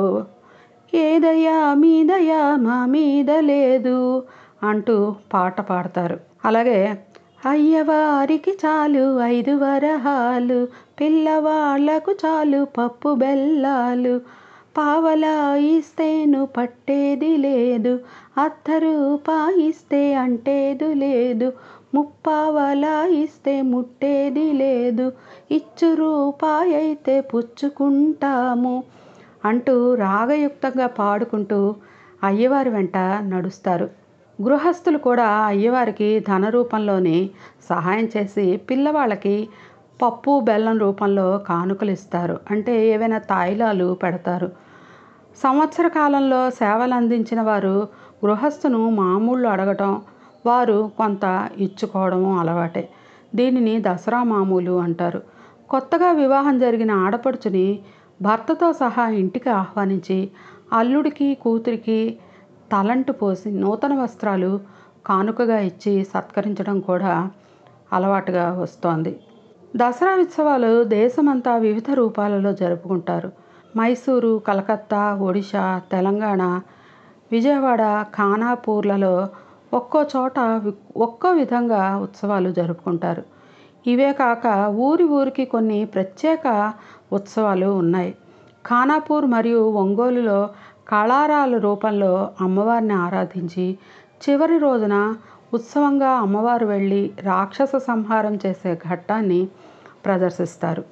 ఏదయ్యా మీదయ్యా మా మీద లేదు అంటూ పాట పాడతారు అలాగే అయ్యవారికి చాలు ఐదు వరహాలు పిల్లవాళ్లకు చాలు పప్పు బెల్లాలు పావలా ఇస్తేను పట్టేది లేదు అర్ధ రూపాయిస్తే అంటేదు లేదు ముప్పావలా ఇస్తే ముట్టేది లేదు ఇచ్చు రూపాయి అయితే పుచ్చుకుంటాము అంటూ రాగయుక్తంగా పాడుకుంటూ అయ్యవారి వెంట నడుస్తారు గృహస్థులు కూడా అయ్యవారికి ధన రూపంలోని సహాయం చేసి పిల్లవాళ్ళకి పప్పు బెల్లం రూపంలో కానుకలు ఇస్తారు అంటే ఏవైనా తాయిలాలు పెడతారు సంవత్సర కాలంలో సేవలు అందించిన వారు గృహస్థును మామూళ్ళు అడగటం వారు కొంత ఇచ్చుకోవడము అలవాటే దీనిని దసరా మామూలు అంటారు కొత్తగా వివాహం జరిగిన ఆడపడుచుని భర్తతో సహా ఇంటికి ఆహ్వానించి అల్లుడికి కూతురికి తలంటు పోసి నూతన వస్త్రాలు కానుకగా ఇచ్చి సత్కరించడం కూడా అలవాటుగా వస్తోంది దసరా ఉత్సవాలు దేశమంతా వివిధ రూపాలలో జరుపుకుంటారు మైసూరు కలకత్తా ఒడిశా తెలంగాణ విజయవాడ ఖానాపూర్లలో ఒక్కో చోట వి- ఒక్కో విధంగా ఉత్సవాలు జరుపుకుంటారు ఇవే కాక ఊరి ఊరికి కొన్ని ప్రత్యేక ఉత్సవాలు ఉన్నాయి ఖానాపూర్ మరియు ఒంగోలులో కళారాల రూపంలో అమ్మవారిని ఆరాధించి చివరి రోజున ఉత్సవంగా అమ్మవారు వెళ్ళి రాక్షస సంహారం చేసే ఘట్టాన్ని ప్రదర్శిస్తారు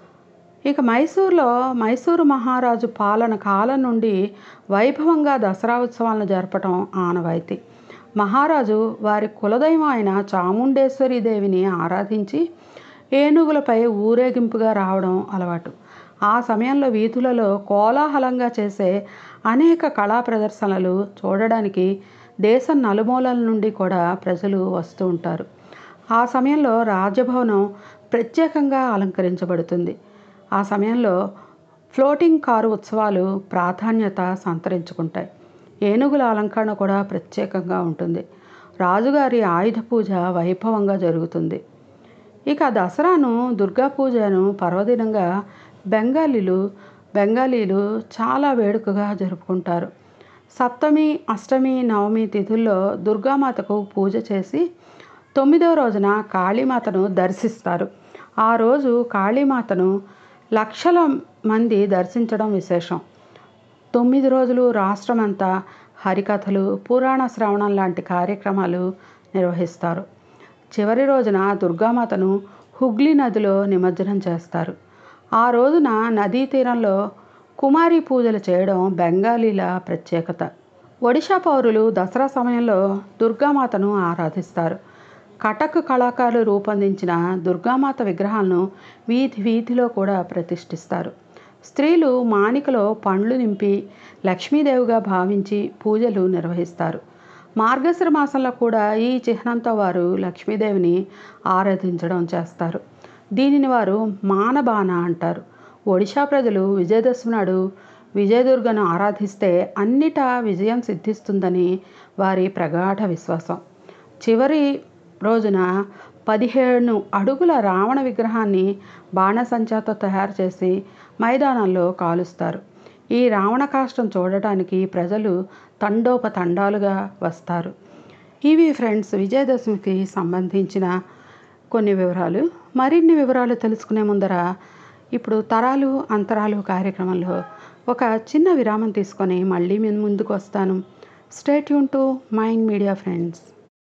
ఇక మైసూరులో మైసూరు మహారాజు పాలన కాలం నుండి వైభవంగా దసరా ఉత్సవాలను జరపటం ఆనవాయితీ మహారాజు వారి కులదైవం అయిన చాముండేశ్వరి దేవిని ఆరాధించి ఏనుగులపై ఊరేగింపుగా రావడం అలవాటు ఆ సమయంలో వీధులలో కోలాహలంగా చేసే అనేక కళా ప్రదర్శనలు చూడడానికి దేశం నలుమూలల నుండి కూడా ప్రజలు వస్తూ ఉంటారు ఆ సమయంలో రాజభవనం ప్రత్యేకంగా అలంకరించబడుతుంది ఆ సమయంలో ఫ్లోటింగ్ కారు ఉత్సవాలు ప్రాధాన్యత సంతరించుకుంటాయి ఏనుగుల అలంకరణ కూడా ప్రత్యేకంగా ఉంటుంది రాజుగారి ఆయుధ పూజ వైభవంగా జరుగుతుంది ఇక దసరాను దుర్గా పూజను పర్వదినంగా బెంగాలీలు బెంగాలీలు చాలా వేడుకగా జరుపుకుంటారు సప్తమి అష్టమి నవమి తిథుల్లో దుర్గామాతకు పూజ చేసి తొమ్మిదవ రోజున కాళీమాతను దర్శిస్తారు ఆ రోజు కాళీమాతను లక్షల మంది దర్శించడం విశేషం తొమ్మిది రోజులు రాష్ట్రమంతా హరికథలు పురాణ శ్రవణం లాంటి కార్యక్రమాలు నిర్వహిస్తారు చివరి రోజున దుర్గామాతను హుగ్లీ నదిలో నిమజ్జనం చేస్తారు ఆ రోజున నదీ తీరంలో కుమారి పూజలు చేయడం బెంగాలీల ప్రత్యేకత ఒడిశా పౌరులు దసరా సమయంలో దుర్గామాతను ఆరాధిస్తారు కటక్ కళాకారులు రూపొందించిన దుర్గామాత విగ్రహాలను వీధి వీధిలో కూడా ప్రతిష్ఠిస్తారు స్త్రీలు మానికలో పండ్లు నింపి లక్ష్మీదేవిగా భావించి పూజలు నిర్వహిస్తారు మార్గశిర మాసంలో కూడా ఈ చిహ్నంతో వారు లక్ష్మీదేవిని ఆరాధించడం చేస్తారు దీనిని వారు మానబాన అంటారు ఒడిశా ప్రజలు విజయదశమి నాడు విజయదుర్గను ఆరాధిస్తే అన్నిటా విజయం సిద్ధిస్తుందని వారి ప్రగాఢ విశ్వాసం చివరి రోజున పదిహేను అడుగుల రావణ విగ్రహాన్ని బాణసంచాతో తయారు చేసి మైదానంలో కాలుస్తారు ఈ రావణ కాష్టం చూడటానికి ప్రజలు తండోపతండాలుగా వస్తారు ఇవి ఫ్రెండ్స్ విజయదశమికి సంబంధించిన కొన్ని వివరాలు మరిన్ని వివరాలు తెలుసుకునే ముందర ఇప్పుడు తరాలు అంతరాలు కార్యక్రమంలో ఒక చిన్న విరామం తీసుకొని మళ్ళీ మేము ముందుకు వస్తాను stay tune to mind media friends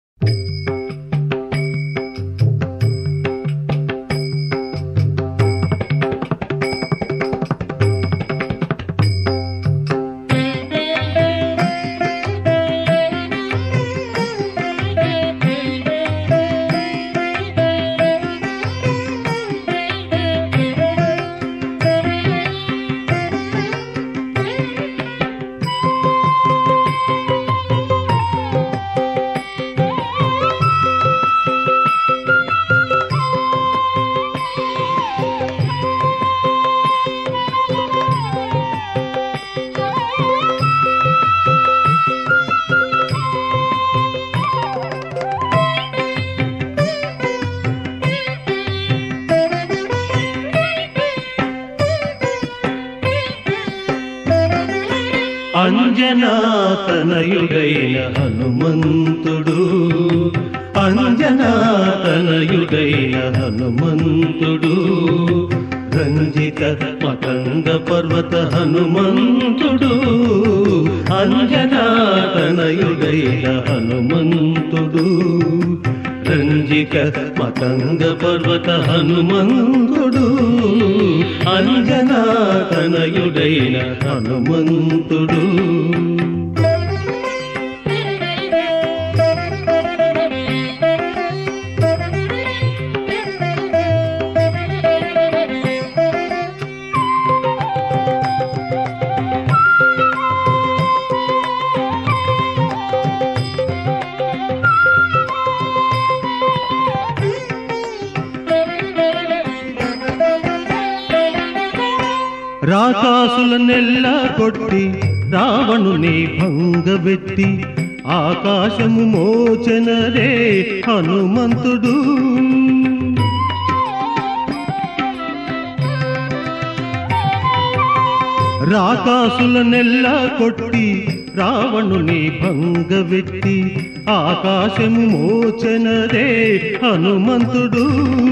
అంజనాతనయుడైన హనుమంతుడు అంజనాతనయుడైన హనుమంతుడు రంజిత మతంగ పర్వత హనుమంతుడు అంజనాతనయుడైన హనుమంతుడు రంజిక మతంగ పర్వత హనుమంతుడు అంజనాతనయుడైన హనుమంతుడు రాకాసుల నెల్ల కొట్టి రావణుని భంగబెట్టి ఆకాశము మోచనరే హనుమంతుడు రాకాసుల నెల్ల కొట్టి రావణుని భంగబెట్టి ఆకాశము మోచనరే హనుమంతుడు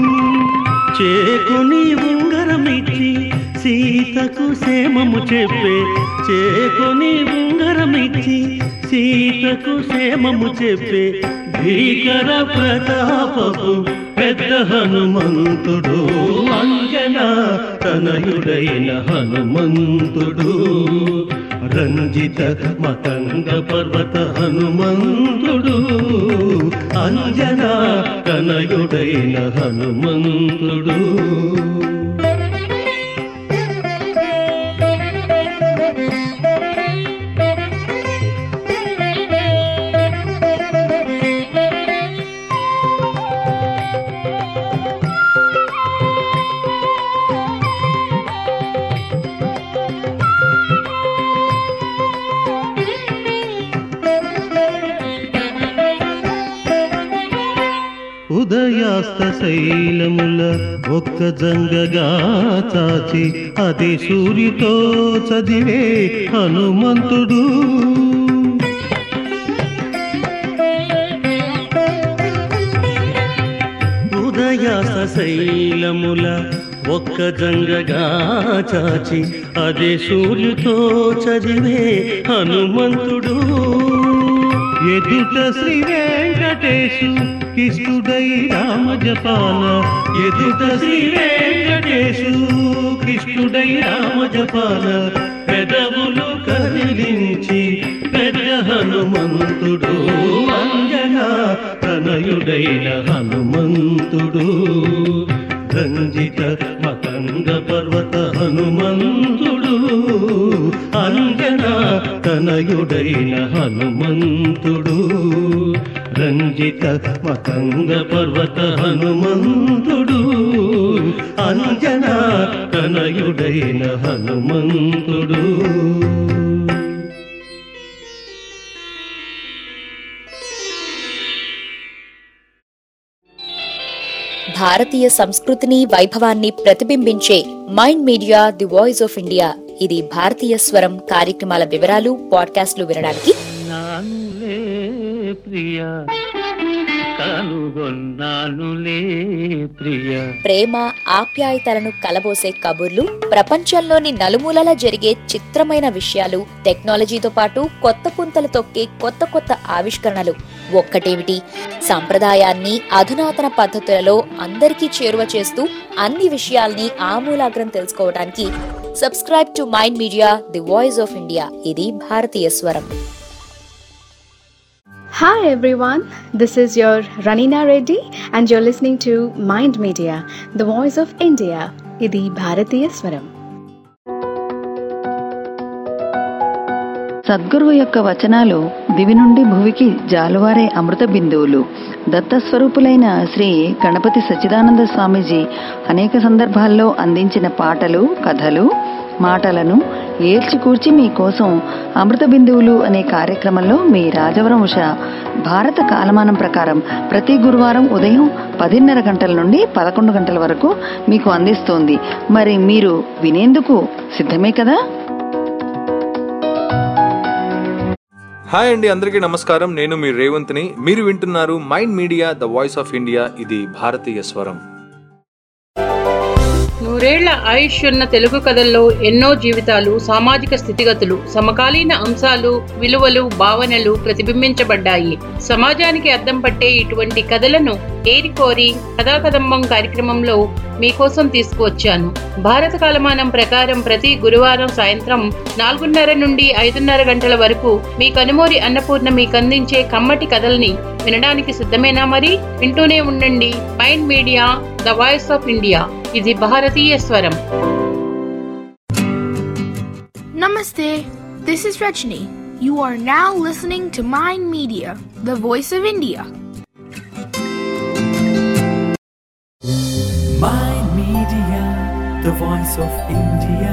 చేకుని ఉంగరమిచ్చి సీతకు క్షేమము చెప్పే చేకుని ఉంగరమిచ్చి సీతకు క్షేమము చెప్పే భీకర ప్రతాపపు పెద్ద హనుమంతుడు అంజనా తనయుడైన హనుమంతుడు రంజిత మతంగ పర్వత హనుమంతుడు అంజనా తనయుడైన హనుమంతుడు ఉదయాస్త శైలముల ఒక్క జంగగా చాచి అది సూర్యుతో చదివే హనుమంతుడు ఉదయాస శైలముల ఒక్క జంగగా చాచి అదే సూర్యుతో చదివే హనుమంతుడు ఎదుట శ్రీ వెంకటేశు కిష్టుడై రామ జపాన ఎదుట శ్రీ వెంకటేశు కిష్టుడై రామ జపాన పెదవులు కదిలించి పెద్ద హనుమంతుడు అంజనా తనయుడైన హనుమంతుడు రంజిత మతంగ పర్వత హనుమంతుడు అంజనా తనయుడైన హనుమంతుడు రంజిత మతంగ పర్వత హనుమంతుడు అంజనా తనయుడైన హనుమంతుడు భారతీయ సంస్కృతిని వైభవాన్ని ప్రతిబింబించే mind media the voice of India ఇది భారతీయ స్వరం కార్యక్రమాల వివరాలు పాడ్కాస్ట్లు వినడానికి నానులే ప్రియ కనుగొన్నానులే ప్రియ ప్రేమ ఆప్యాయతలను కలబోసే కబుర్లు ప్రపంచంలోని నలుమూలలా జరిగే చిత్రమైన విషయాలు టెక్నాలజీతో పాటు కొత్త పుంతలు తొక్కే కొత్త కొత్త ఆవిష్కరణలు ఒక్కటేమిటి సంప్రదాయాన్ని అధునాతన పద్ధతులలో అందరికీ చేరువ చేస్తూ అన్ని విషయాల్ని ఆమూలాగ్రం తెలుసుకోవడానికి subscribe to mind media the voice of India ఇది భారతీయ స్వరం Hi everyone, this is your Ranina Reddy and you're listening to Mind Media, the voice of India. ఇది భారతీయ స్వరం సద్గురువు యొక్క వచనాలు దివి నుండి భువికి జాలువారే అమృత బిందువులు దత్తస్వరూపులైన శ్రీ గణపతి సచ్చిదానంద స్వామీజీ అనేక సందర్భాల్లో అందించిన పాటలు కథలు మాటలను ఏర్చికూర్చి మీకోసం అమృత బిందువులు అనే కార్యక్రమంలో మీ రాజవరం ఉష భారత కాలమానం ప్రకారం ప్రతి గురువారం ఉదయం పదిన్నర గంటల నుండి పదకొండు గంటల వరకు మీకు అందిస్తోంది మరి మీరు వినేందుకు సిద్ధమే కదా హాయ్ అండి అందరికీ నమస్కారం నేను మీ రేవంత్ని మీరు వింటున్నారు mind media the voice of India ఇది భారతీయ స్వరం నూరేళ్ల ఆయుష్ ఉన్న తెలుగు కథల్లో ఎన్నో జీవితాలు సామాజిక స్థితిగతులు సమకాలీన అంశాలు విలువలు భావనలు ప్రతిబింబించబడ్డాయి సమాజానికి అద్దం పట్టే ఇటువంటి కథలను ఏరికోరి కథాకదంబం కార్యక్రమంలో మీకోసం తీసుకువచ్చాను భారత కాలమానం ప్రకారం ప్రతి గురువారం సాయంత్రం నాలుగున్నర నుండి ఐదున్నర గంటల వరకు మీ కనుమూరి అన్నపూర్ణ మీకు అందించే కమ్మటి కథల్ని వినడానికి సిద్ధమేనా మరి వింటూనే ఉండండి mind media the voice of India ఇది భారతీయ స్వరం Namaste. This is Rajni. You are now listening to Mind Media, the voice of India. Mind Media, the voice of India.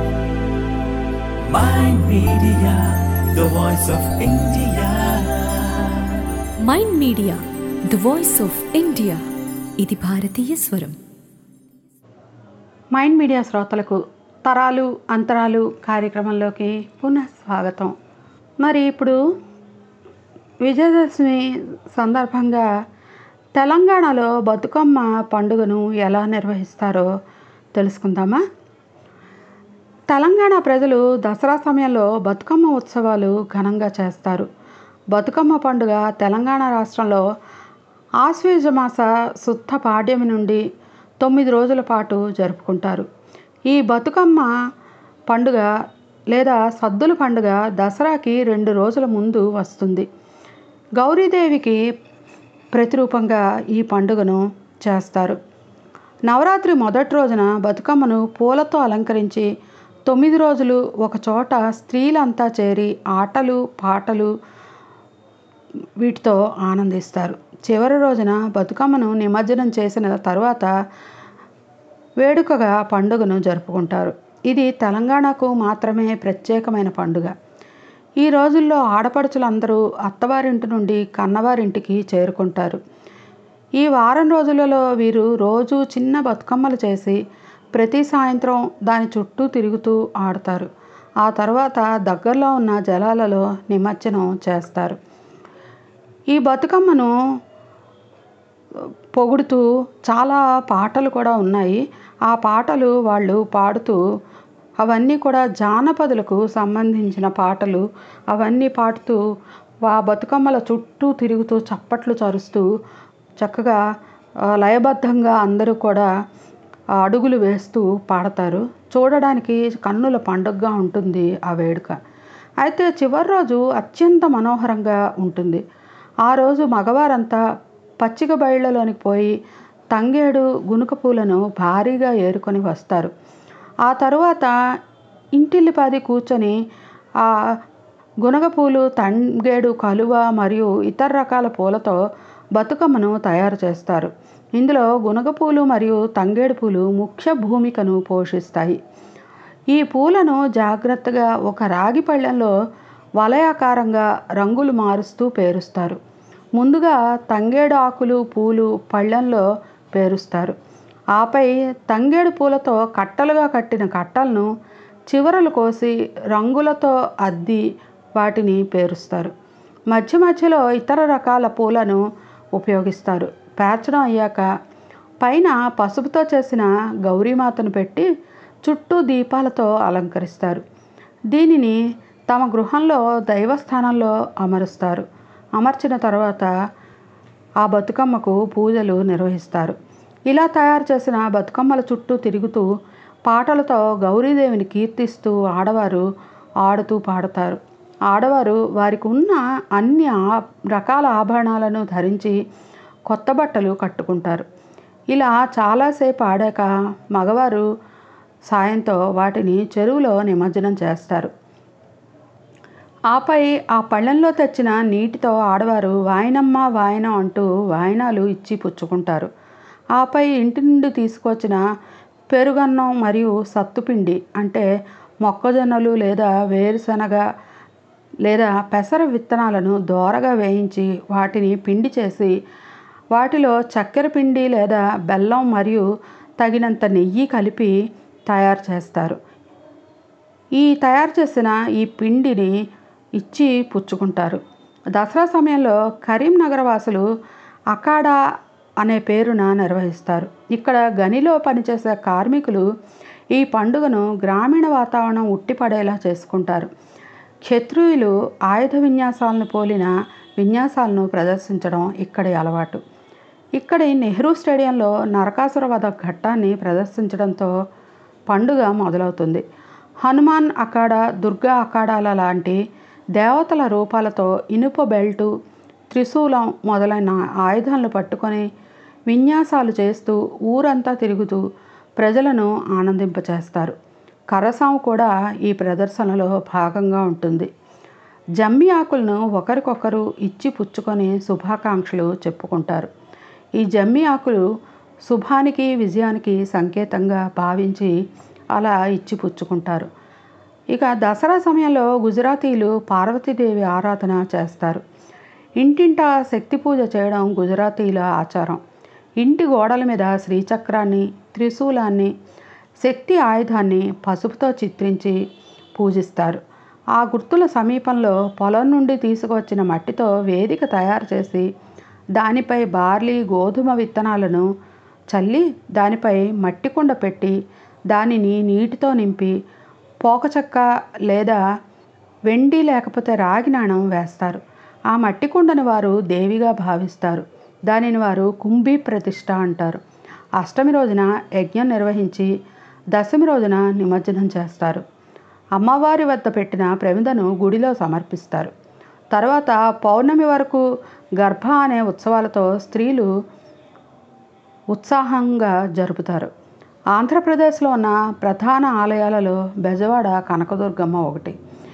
Mind Media, the voice of India. Mind media the voice of India ఇది భారతీయ స్వరం mind media శ్రోతలకు తరాలు అంతరాలు కార్యక్రమంలోకి పునః స్వాగతం మరి ఇప్పుడు విజయదశమి సందర్భంగా తెలంగాణలో బతుకమ్మ పండుగను ఎలా నిర్వహిస్తారో తెలుసుకుందామా తెలంగాణ ప్రజలు దసరా సమయంలో బతుకమ్మ ఉత్సవాలు ఘనంగా చేస్తారు బతుకమ్మ పండుగ తెలంగాణ రాష్ట్రంలో ఆశ్వయుజ మాస శుద్ధ పాడ్యమి నుండి తొమ్మిది రోజుల పాటు జరుపుకుంటారు ఈ బతుకమ్మ పండుగ లేదా సద్దుల పండుగ దసరాకి రెండు రోజుల ముందు వస్తుంది గౌరీదేవికి ప్రతిరూపంగా ఈ పండుగను చేస్తారు నవరాత్రి మొదటి రోజున బతుకమ్మను పూలతో అలంకరించి తొమ్మిది రోజులు ఒక చోట స్త్రీలంతా చేరి ఆటలు పాటలు వీటితో ఆనందిస్తారు చివరి రోజున బతుకమ్మను నిమజ్జనం చేసిన తర్వాత వేడుకగా పండుగను జరుపుకుంటారు ఇది తెలంగాణకు మాత్రమే ప్రత్యేకమైన పండుగ ఈ రోజుల్లో ఆడపడుచులందరూ అత్తవారింటి నుండి కన్నవారింటికి చేరుకుంటారు ఈ వారం రోజులలో వీరు రోజు చిన్న బతుకమ్మలు చేసి ప్రతి సాయంత్రం దాని చుట్టూ తిరుగుతూ ఆడతారు ఆ తర్వాత దగ్గరలో ఉన్న జలాలలో నిమజ్జనం చేస్తారు ఈ బతుకమ్మను పొగుడుతూ చాలా పాటలు కూడా ఉన్నాయి ఆ పాటలు వాళ్ళు పాడుతూ అవన్నీ కూడా జానపదులకు సంబంధించిన పాటలు అవన్నీ పాడుతూ ఆ బతుకమ్మల చుట్టూ తిరుగుతూ చప్పట్లు చరుస్తూ చక్కగా ఆ, లయబద్ధంగా అందరూ కూడా ఆ, అడుగులు వేస్తూ పాడతారు చూడడానికి కన్నుల పండుగగా ఉంటుంది ఆ వేడుక అయితే చివరి రోజు అత్యంత మనోహరంగా ఉంటుంది ఆ రోజు మగవారంతా పచ్చిక బయళ్ళలోనికి పోయి తంగేడు గునుక పూలను భారీగా ఏరుకొని వస్తారు ఆ తరువాత ఇంటిల్లిపాది కూర్చొని ఆ గునగ పూలు తంగేడు కలువ మరియు ఇతర రకాల పూలతో బతుకమ్మను తయారు చేస్తారు ఇందులో గునగ పూలు మరియు తంగేడు పూలు ముఖ్య భూమికను పోషిస్తాయి ఈ పూలను జాగ్రత్తగా ఒక రాగి పళ్ళెంలో వలయాకారంగా రంగులు మారుస్తూ పేరుస్తారు ముందుగా తంగేడు ఆకులు పూలు పళ్ళెంలో పేరుస్తారు ఆపై తంగేడు పూలతో కట్టలుగా కట్టిన కట్టలను చివరలు కోసి రంగులతో అద్ది వాటిని పేరుస్తారు మధ్య మధ్యలో ఇతర రకాల పూలను ఉపయోగిస్తారు పేర్చడం అయ్యాక పైన పసుపుతో చేసిన గౌరీమాతను పెట్టి చుట్టూ దీపాలతో అలంకరిస్తారు దీనిని తమ గృహంలో దైవస్థానంలో అమరుస్తారు అమర్చిన తర్వాత ఆ బతుకమ్మకు పూజలు నిర్వహిస్తారు ఇలా తయారు చేసిన బతుకమ్మల చుట్టూ తిరుగుతూ పాటలతో గౌరీదేవిని కీర్తిస్తూ ఆడవారు ఆడుతూ పాడతారు ఆడవారు వారికి ఉన్న అన్ని ఆ రకాల ఆభరణాలను ధరించి కొత్త బట్టలు కట్టుకుంటారు ఇలా చాలాసేపు ఆడాక మగవారు సాయంతో వాటిని చెరువులో నిమజ్జనం చేస్తారు ఆపై ఆ పళ్ళెంలో తెచ్చిన నీటితో ఆడవారు వాయనమ్మ వాయనం అంటూ వాయనాలు ఇచ్చి పుచ్చుకుంటారు ఆపై ఇంటి నుండి తీసుకొచ్చిన పెరుగన్నం మరియు సత్తుపిండి అంటే మొక్కజొన్నలు లేదా వేరుశనగ లేదా పెసర విత్తనాలను దోరగా వేయించి వాటిని పిండి చేసి వాటిలో చక్కెర పిండి లేదా బెల్లం మరియు తగినంత నెయ్యి కలిపి తయారు చేస్తారు ఈ తయారు చేసిన ఈ పిండిని ఇచ్చి పుచ్చుకుంటారు దసరా సమయంలో కరీంనగర్ వాసులు అఖాడా అనే పేరున నిర్వహిస్తారు ఇక్కడ గనిలో పనిచేసే కార్మికులు ఈ పండుగను గ్రామీణ వాతావరణం ఉట్టిపడేలా చేసుకుంటారు క్షత్రియులు ఆయుధ విన్యాసాలను పోలిన విన్యాసాలను ప్రదర్శించడం ఇక్కడి అలవాటు ఇక్కడి నెహ్రూ స్టేడియంలో నరకాసుర వధ ఘట్టాన్ని ప్రదర్శించడంతో పండుగ మొదలవుతుంది హనుమాన్ అఖాడా దుర్గా అఖాడాల లాంటి దేవతల రూపాలతో ఇనుప బెల్టు త్రిశూలం మొదలైన ఆయుధాలను పట్టుకొని విన్యాసాలు చేస్తూ ఊరంతా తిరుగుతూ ప్రజలను ఆనందింపచేస్తారు కరసాము కూడా ఈ ప్రదర్శనలో భాగంగా ఉంటుంది జమ్మి ఆకులను ఒకరికొకరు ఇచ్చి పుచ్చుకొని శుభాకాంక్షలు చెప్పుకుంటారు ఈ జమ్మి ఆకులు శుభానికి విజయానికి సంకేతంగా భావించి అలా ఇచ్చి పుచ్చుకుంటారు ఇక దసరా సమయంలో గుజరాతీలు పార్వతీదేవి ఆరాధన చేస్తారు ఇంటింటా శక్తి పూజ చేయడం గుజరాతీల ఆచారం ఇంటి గోడల మీద శ్రీచక్రాన్ని త్రిశూలాన్ని శక్తి ఆయుధాన్ని పసుపుతో చిత్రించి పూజిస్తారు ఆ గుర్తుల సమీపంలో పొలం నుండి తీసుకువచ్చిన మట్టితో వేదిక తయారు చేసి దానిపై బార్లీ గోధుమ విత్తనాలను చల్లి దానిపై మట్టి కుండ పెట్టి దానిని నీటితో నింపి పోకచక్క లేదా వెండి లేకపోతే రాగి నాణం వేస్తారు ఆ మట్టి కుండను వారు దేవిగా భావిస్తారు దానిని వారు కుంభీ ప్రతిష్ట అంటారు అష్టమి రోజున యజ్ఞం నిర్వహించి దశమి రోజున నిమజ్జనం చేస్తారు అమ్మవారి వద్ద పెట్టిన ప్రమిదను గుడిలో సమర్పిస్తారు తర్వాత పౌర్ణమి వరకు గర్భ అనే ఉత్సవాలతో స్త్రీలు ఉత్సాహంగా జరుపుతారు ఆంధ్రప్రదేశ్లో ఉన్న ప్రధాన ఆలయాలలో బెజవాడ కనకదుర్గమ్మ ఒకటి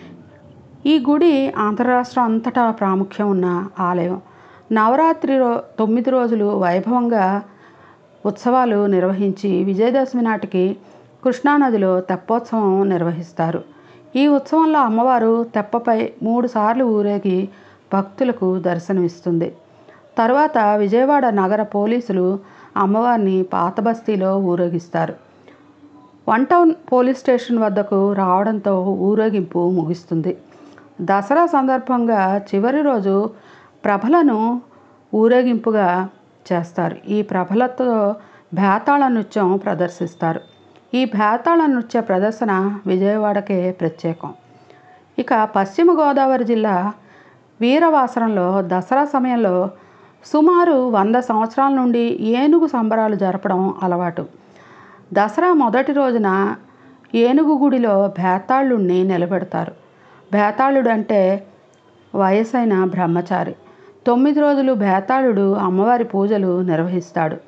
ఈ గుడి ఆంధ్ర రాష్ట్రం అంతటా ప్రాముఖ్యం ఉన్న ఆలయం నవరాత్రి రో తొమ్మిది రోజులు వైభవంగా ఉత్సవాలు నిర్వహించి విజయదశమి నాటికి కృష్ణానదిలో తెప్పోత్సవం నిర్వహిస్తారు ఈ ఉత్సవంలో అమ్మవారు తెప్పపై మూడు సార్లు ఊరేగి భక్తులకు దర్శనమిస్తుంది తర్వాత విజయవాడ నగర పోలీసులు అమ్మవారిని పాత బస్తీలో ఊరేగిస్తారు వన్ టౌన్ పోలీస్ స్టేషన్ వద్దకు రావడంతో ఊరేగింపు ముగుస్తుంది దసరా సందర్భంగా చివరి రోజు ప్రభలను ఊరేగింపుగా చేస్తారు ఈ ప్రభలతో భేతాళ నృత్యం ప్రదర్శిస్తారు ఈ భేతాళ నృత్య ప్రదర్శన విజయవాడకే ప్రత్యేకం ఇక పశ్చిమ గోదావరి జిల్లా వీరవాసరంలో దసరా సమయంలో సుమారు వంద సంవత్సరాల నుండి ఏనుగు సంబరాలు జరపడం అలవాటు దసరా మొదటి రోజున ఏనుగు గుడిలో భేతాళుణ్ణి నిలబెడతారు భేతాళుడు అంటే వయసైన బ్రహ్మచారి తొమ్మిది రోజులు భేతాళుడు అమ్మవారి పూజలు నిర్వహిస్తాడు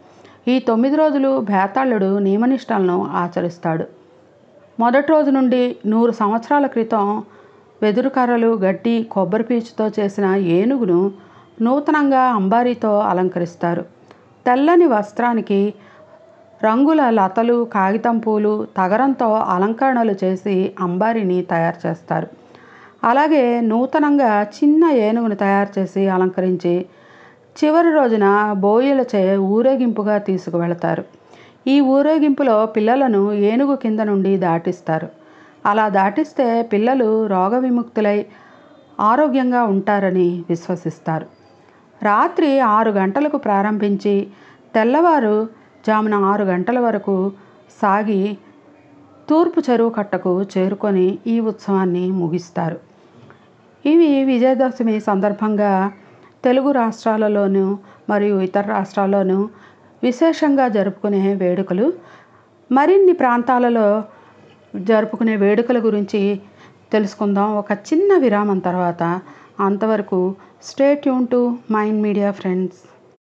ఈ తొమ్మిది రోజులు భేతాళుడు నియమనిష్టలను ఆచరిస్తాడు మొదటి రోజు నుండి నూరు సంవత్సరాల క్రితం వెదురు కర్రలు గడ్డి కొబ్బరి పీచుతో చేసిన ఏనుగును నూతనంగా అంబారీతో అలంకరిస్తారు తెల్లని వస్త్రానికి రంగుల లతలు కాగితం పూలు తగరంతో అలంకరణలు చేసి అంబారీని తయారు చేస్తారు అలాగే నూతనంగా చిన్న ఏనుగును తయారు చేసి అలంకరించి చివరి రోజున బోయిలచే ఊరేగింపుగా తీసుకువెళతారు ఈ ఊరేగింపులో పిల్లలను ఏనుగు కింద నుండి దాటిస్తారు అలా దాటిస్తే పిల్లలు రోగ విముక్తులై ఆరోగ్యంగా ఉంటారని విశ్వసిస్తారు రాత్రి ఆరు గంటలకు ప్రారంభించి తెల్లవారు జామున ఆరు గంటల వరకు సాగి తూర్పు చెరువు కట్టకు చేరుకొని ఈ ఉత్సవాన్ని ముగిస్తారు ఇవి విజయదశమి సందర్భంగా తెలుగు రాష్ట్రాలలోనూ మరియు ఇతర రాష్ట్రాల్లోనూ విశేషంగా జరుపుకునే వేడుకలు మరిన్ని ప్రాంతాలలో జరుపుకునే వేడుకల గురించి తెలుసుకుందాం ఒక చిన్న విరామం తర్వాత అంతవరకు stay tune to mind media friends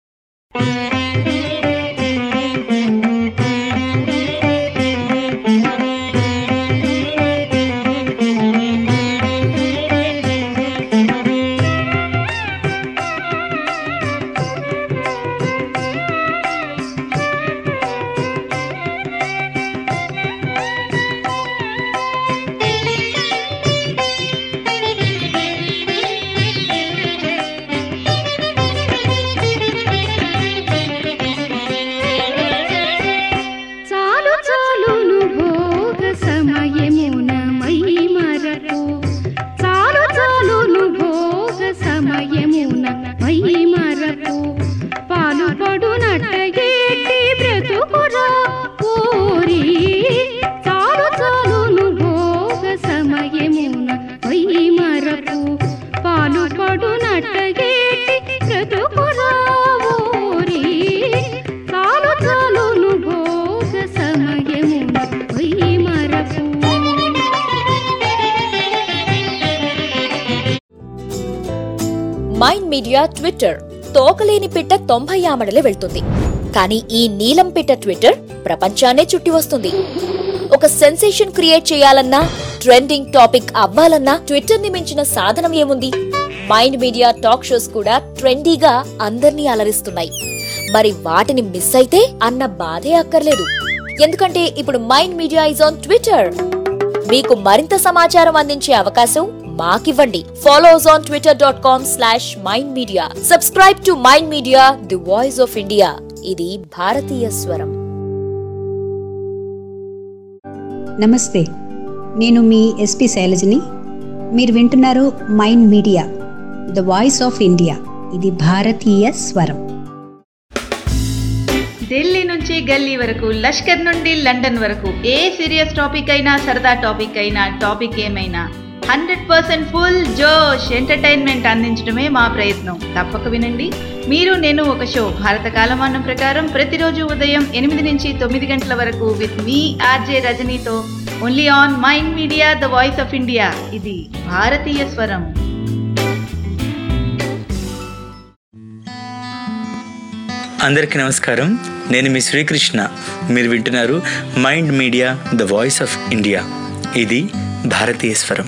చాలు చాలును భోగ సమయమున మై మరకు చాలు చాలును భోగ సమయమున మై మరకు పాలు పడునట్టగేటి బ్రతుకురా కోరి చాలు చాలును భోగ సమయమున మై మరకు పాలు పడునట్టగేటి బ్రతుకురా ఓరి చాలు చాలును భోగ సమయమున వై మరకు మైండ్ మీడియా ట్విట్టర్ తోకలేని పిట్ట తొంభై ఆమడలే వెళ్తుంది కానీ ఈ నీలం పిట్ట ట్విట్టర్ ప్రపంచాన్నే చుట్టి వస్తుంది ఒక సెన్సేషన్ క్రియేట్ చేయాలన్నా ట్రెండింగ్ టాపిక్ అవ్వాలన్నా ట్విట్టర్ ని మించిన సాధనం ఏముంది మైండ్ మీడియా టాక్ షోస్ కూడా ట్రెండీగా అందర్నీ అలరిస్తున్నాయి మరి వాటిని మిస్ అయితే అన్న బాధే అక్కర్లేదు ఎందుకంటే ఇప్పుడు mind media is on twitter మీకు మరింత సమాచారం అందించే అవకాశం మాకివ్వండి follow us on twitter dot com slash mind media subscribe to mind media the voice of India ఇది భారతీయ స్వరం నమస్తే నేను మీ ఎస్పి శైలజని మీరు వింటున్నారు mind media the voice of India ఇది భారతీయ స్వరం ఢిల్లీ నుంచి గల్లీ వరకు లష్కర్ నుండి లండన్ వరకు ఏ సీరియస్ టాపిక్ అయినా సరదా టాపిక్ అయినా టాపిక్ ఏమైనా హండ్రెడ్ పర్సెంట్ ఫుల్ జోష్ ఎంటర్టైన్మెంట్ అందించడమే మా ప్రయత్నం తప్పక వినండి మీరు నేను ఒక షో భారత కాలమానం ప్రకారం ప్రతిరోజు ఉదయం ఎనిమిది నుంచి తొమ్మిది గంటల వరకు విత్ మీ ఆర్జే రజనీతో only on mind media the voice of India ఇది భారతీయ స్వరం అందరికీ నమస్కారం నేను మీ శ్రీకృష్ణ మీరు వింటున్నారు mind media the voice of India ఇది భారతీయ స్వరం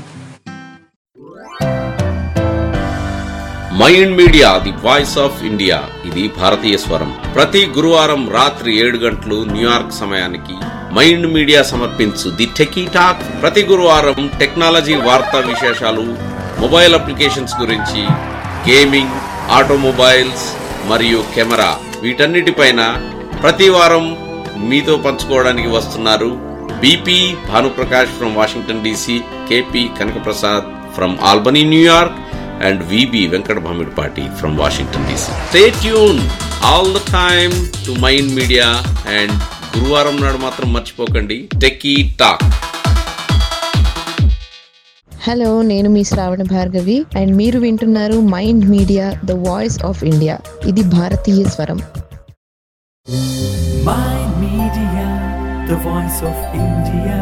mind media the voice of India ఇది భారతీయ స్వరం ప్రతి గురువారం రాత్రి ఏడు గంటలు న్యూయార్క్ సమయానికి మైండ్ మీడియా సమర్పించు ది టెకీ టాక్ ప్రతి గురువారం టెక్నాలజీ వార్తా విశేషాలు మొబైల్ అప్లికేషన్స్ గురించి గేమింగ్ ఆటోమొబైల్స్ మరియు కెమెరా వీటన్నిటిపైన ప్రతి వారం మీతో పంచుకోవడానికి వస్తున్నారు BP Bhanuprakash from Washington DC KP Kanakaprasad from Albany New York and VB Venkat Bhamidpati from Washington DC. Stay tuned all the time to Mind Media and గురువారం నాడు మాత్రం మర్చిపోకండి టెక్కీ టాక్ హలో నేను మీ శ్రావణ భార్గవి అండ్ మీరు వింటున్నారు mind media the voice of India ఇది భారతీయ స్వరం Mind Media, the voice of India.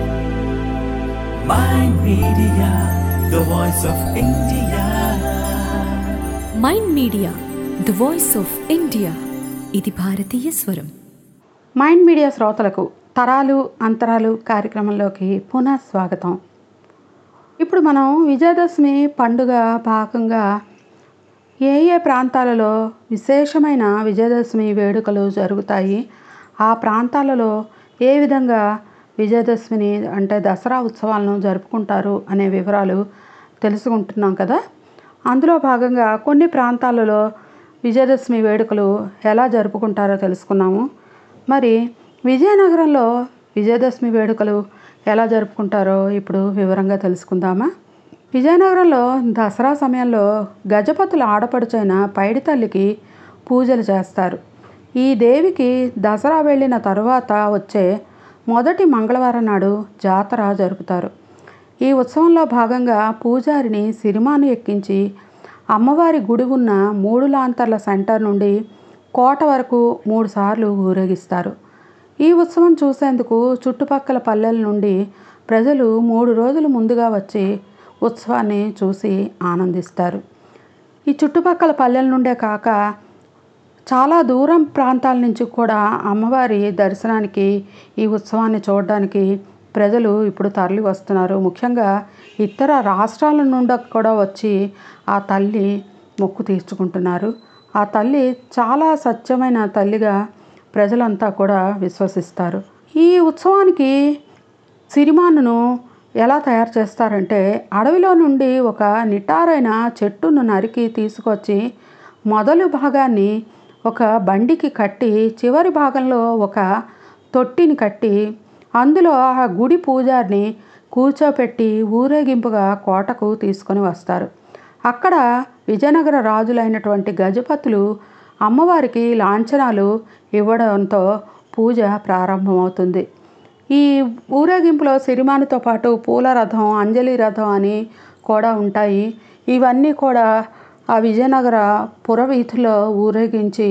Mind Media, the voice of India. Mind media the voice of India ఇది భారతీయ స్వరం మైండ్ మీడియా శ్రోతలకు తరాలు అంతరాలు కార్యక్రమంలోకి పునః స్వాగతం ఇప్పుడు మనం విజయదశమి పండుగ భాగంగా ఏ ఏ ప్రాంతాలలో విశేషమైన విజయదశమి వేడుకలు జరుగుతాయి ఆ ప్రాంతాలలో ఏ విధంగా విజయదశమిని అంటే దసరా ఉత్సవాలను జరుపుకుంటారు అనే వివరాలు తెలుసుకుంటున్నాం కదా అందులో భాగంగా కొన్ని ప్రాంతాలలో విజయదశమి వేడుకలు ఎలా జరుపుకుంటారో తెలుసుకున్నాము మరి విజయనగరంలో విజయదశమి వేడుకలు ఎలా జరుపుకుంటారో ఇప్పుడు వివరంగా తెలుసుకుందామా విజయనగరంలో దసరా సమయంలో గజపతుల ఆడపడుచైన పైడి తల్లికి పూజలు చేస్తారు ఈ దేవికి దసరా వెళ్ళిన తరువాత వచ్చే మొదటి మంగళవారం నాడు జాతర జరుపుతారు ఈ ఉత్సవంలో భాగంగా పూజారిని సిరిమాను ఎక్కించి అమ్మవారి గుడి ఉన్న మూడు లాంతర్ల సెంటర్ నుండి కోట వరకు మూడు సార్లు ఊరేగిస్తారు ఈ ఉత్సవం చూసేందుకు చుట్టుపక్కల పల్లెల నుండి ప్రజలు మూడు రోజులు ముందుగా వచ్చి ఉత్సవాన్ని చూసి ఆనందిస్తారు ఈ చుట్టుపక్కల పల్లెల నుండే కాక చాలా దూరం ప్రాంతాల నుంచి కూడా అమ్మవారి దర్శనానికి ఈ ఉత్సవాన్ని చూడడానికి ప్రజలు ఇప్పుడు తరలి వస్తున్నారు ముఖ్యంగా ఇతర రాష్ట్రాల నుండి కూడా వచ్చి ఆ తల్లి మొక్కు తీర్చుకుంటున్నారు ఆ తల్లి చాలా సత్యమైన తల్లిగా ప్రజలంతా కూడా విశ్వసిస్తారు ఈ ఉత్సవానికి సిరిమానును ఎలా తయారు చేస్తారంటే అడవిలో నుండి ఒక నిటారైన చెట్టును నరికి తీసుకొచ్చి మొదలు భాగాన్ని ఒక బండికి కట్టి చివరి భాగంలో ఒక తొట్టిని కట్టి అందులో ఆ గుడి పూజారిని కూర్చోపెట్టి ఊరేగింపుగా కోటకు తీసుకొని వస్తారు అక్కడ విజయనగర రాజులైనటువంటి గజపతులు అమ్మవారికి లాంఛనాలు ఇవ్వడంతో పూజ ప్రారంభమవుతుంది ఈ ఊరేగింపులో సిరిమానితో పాటు పూల రథం అంజలి రథం అని కూడా ఉంటాయి ఇవన్నీ కూడా ఆ విజయనగర పురవీధిలో ఊరేగించి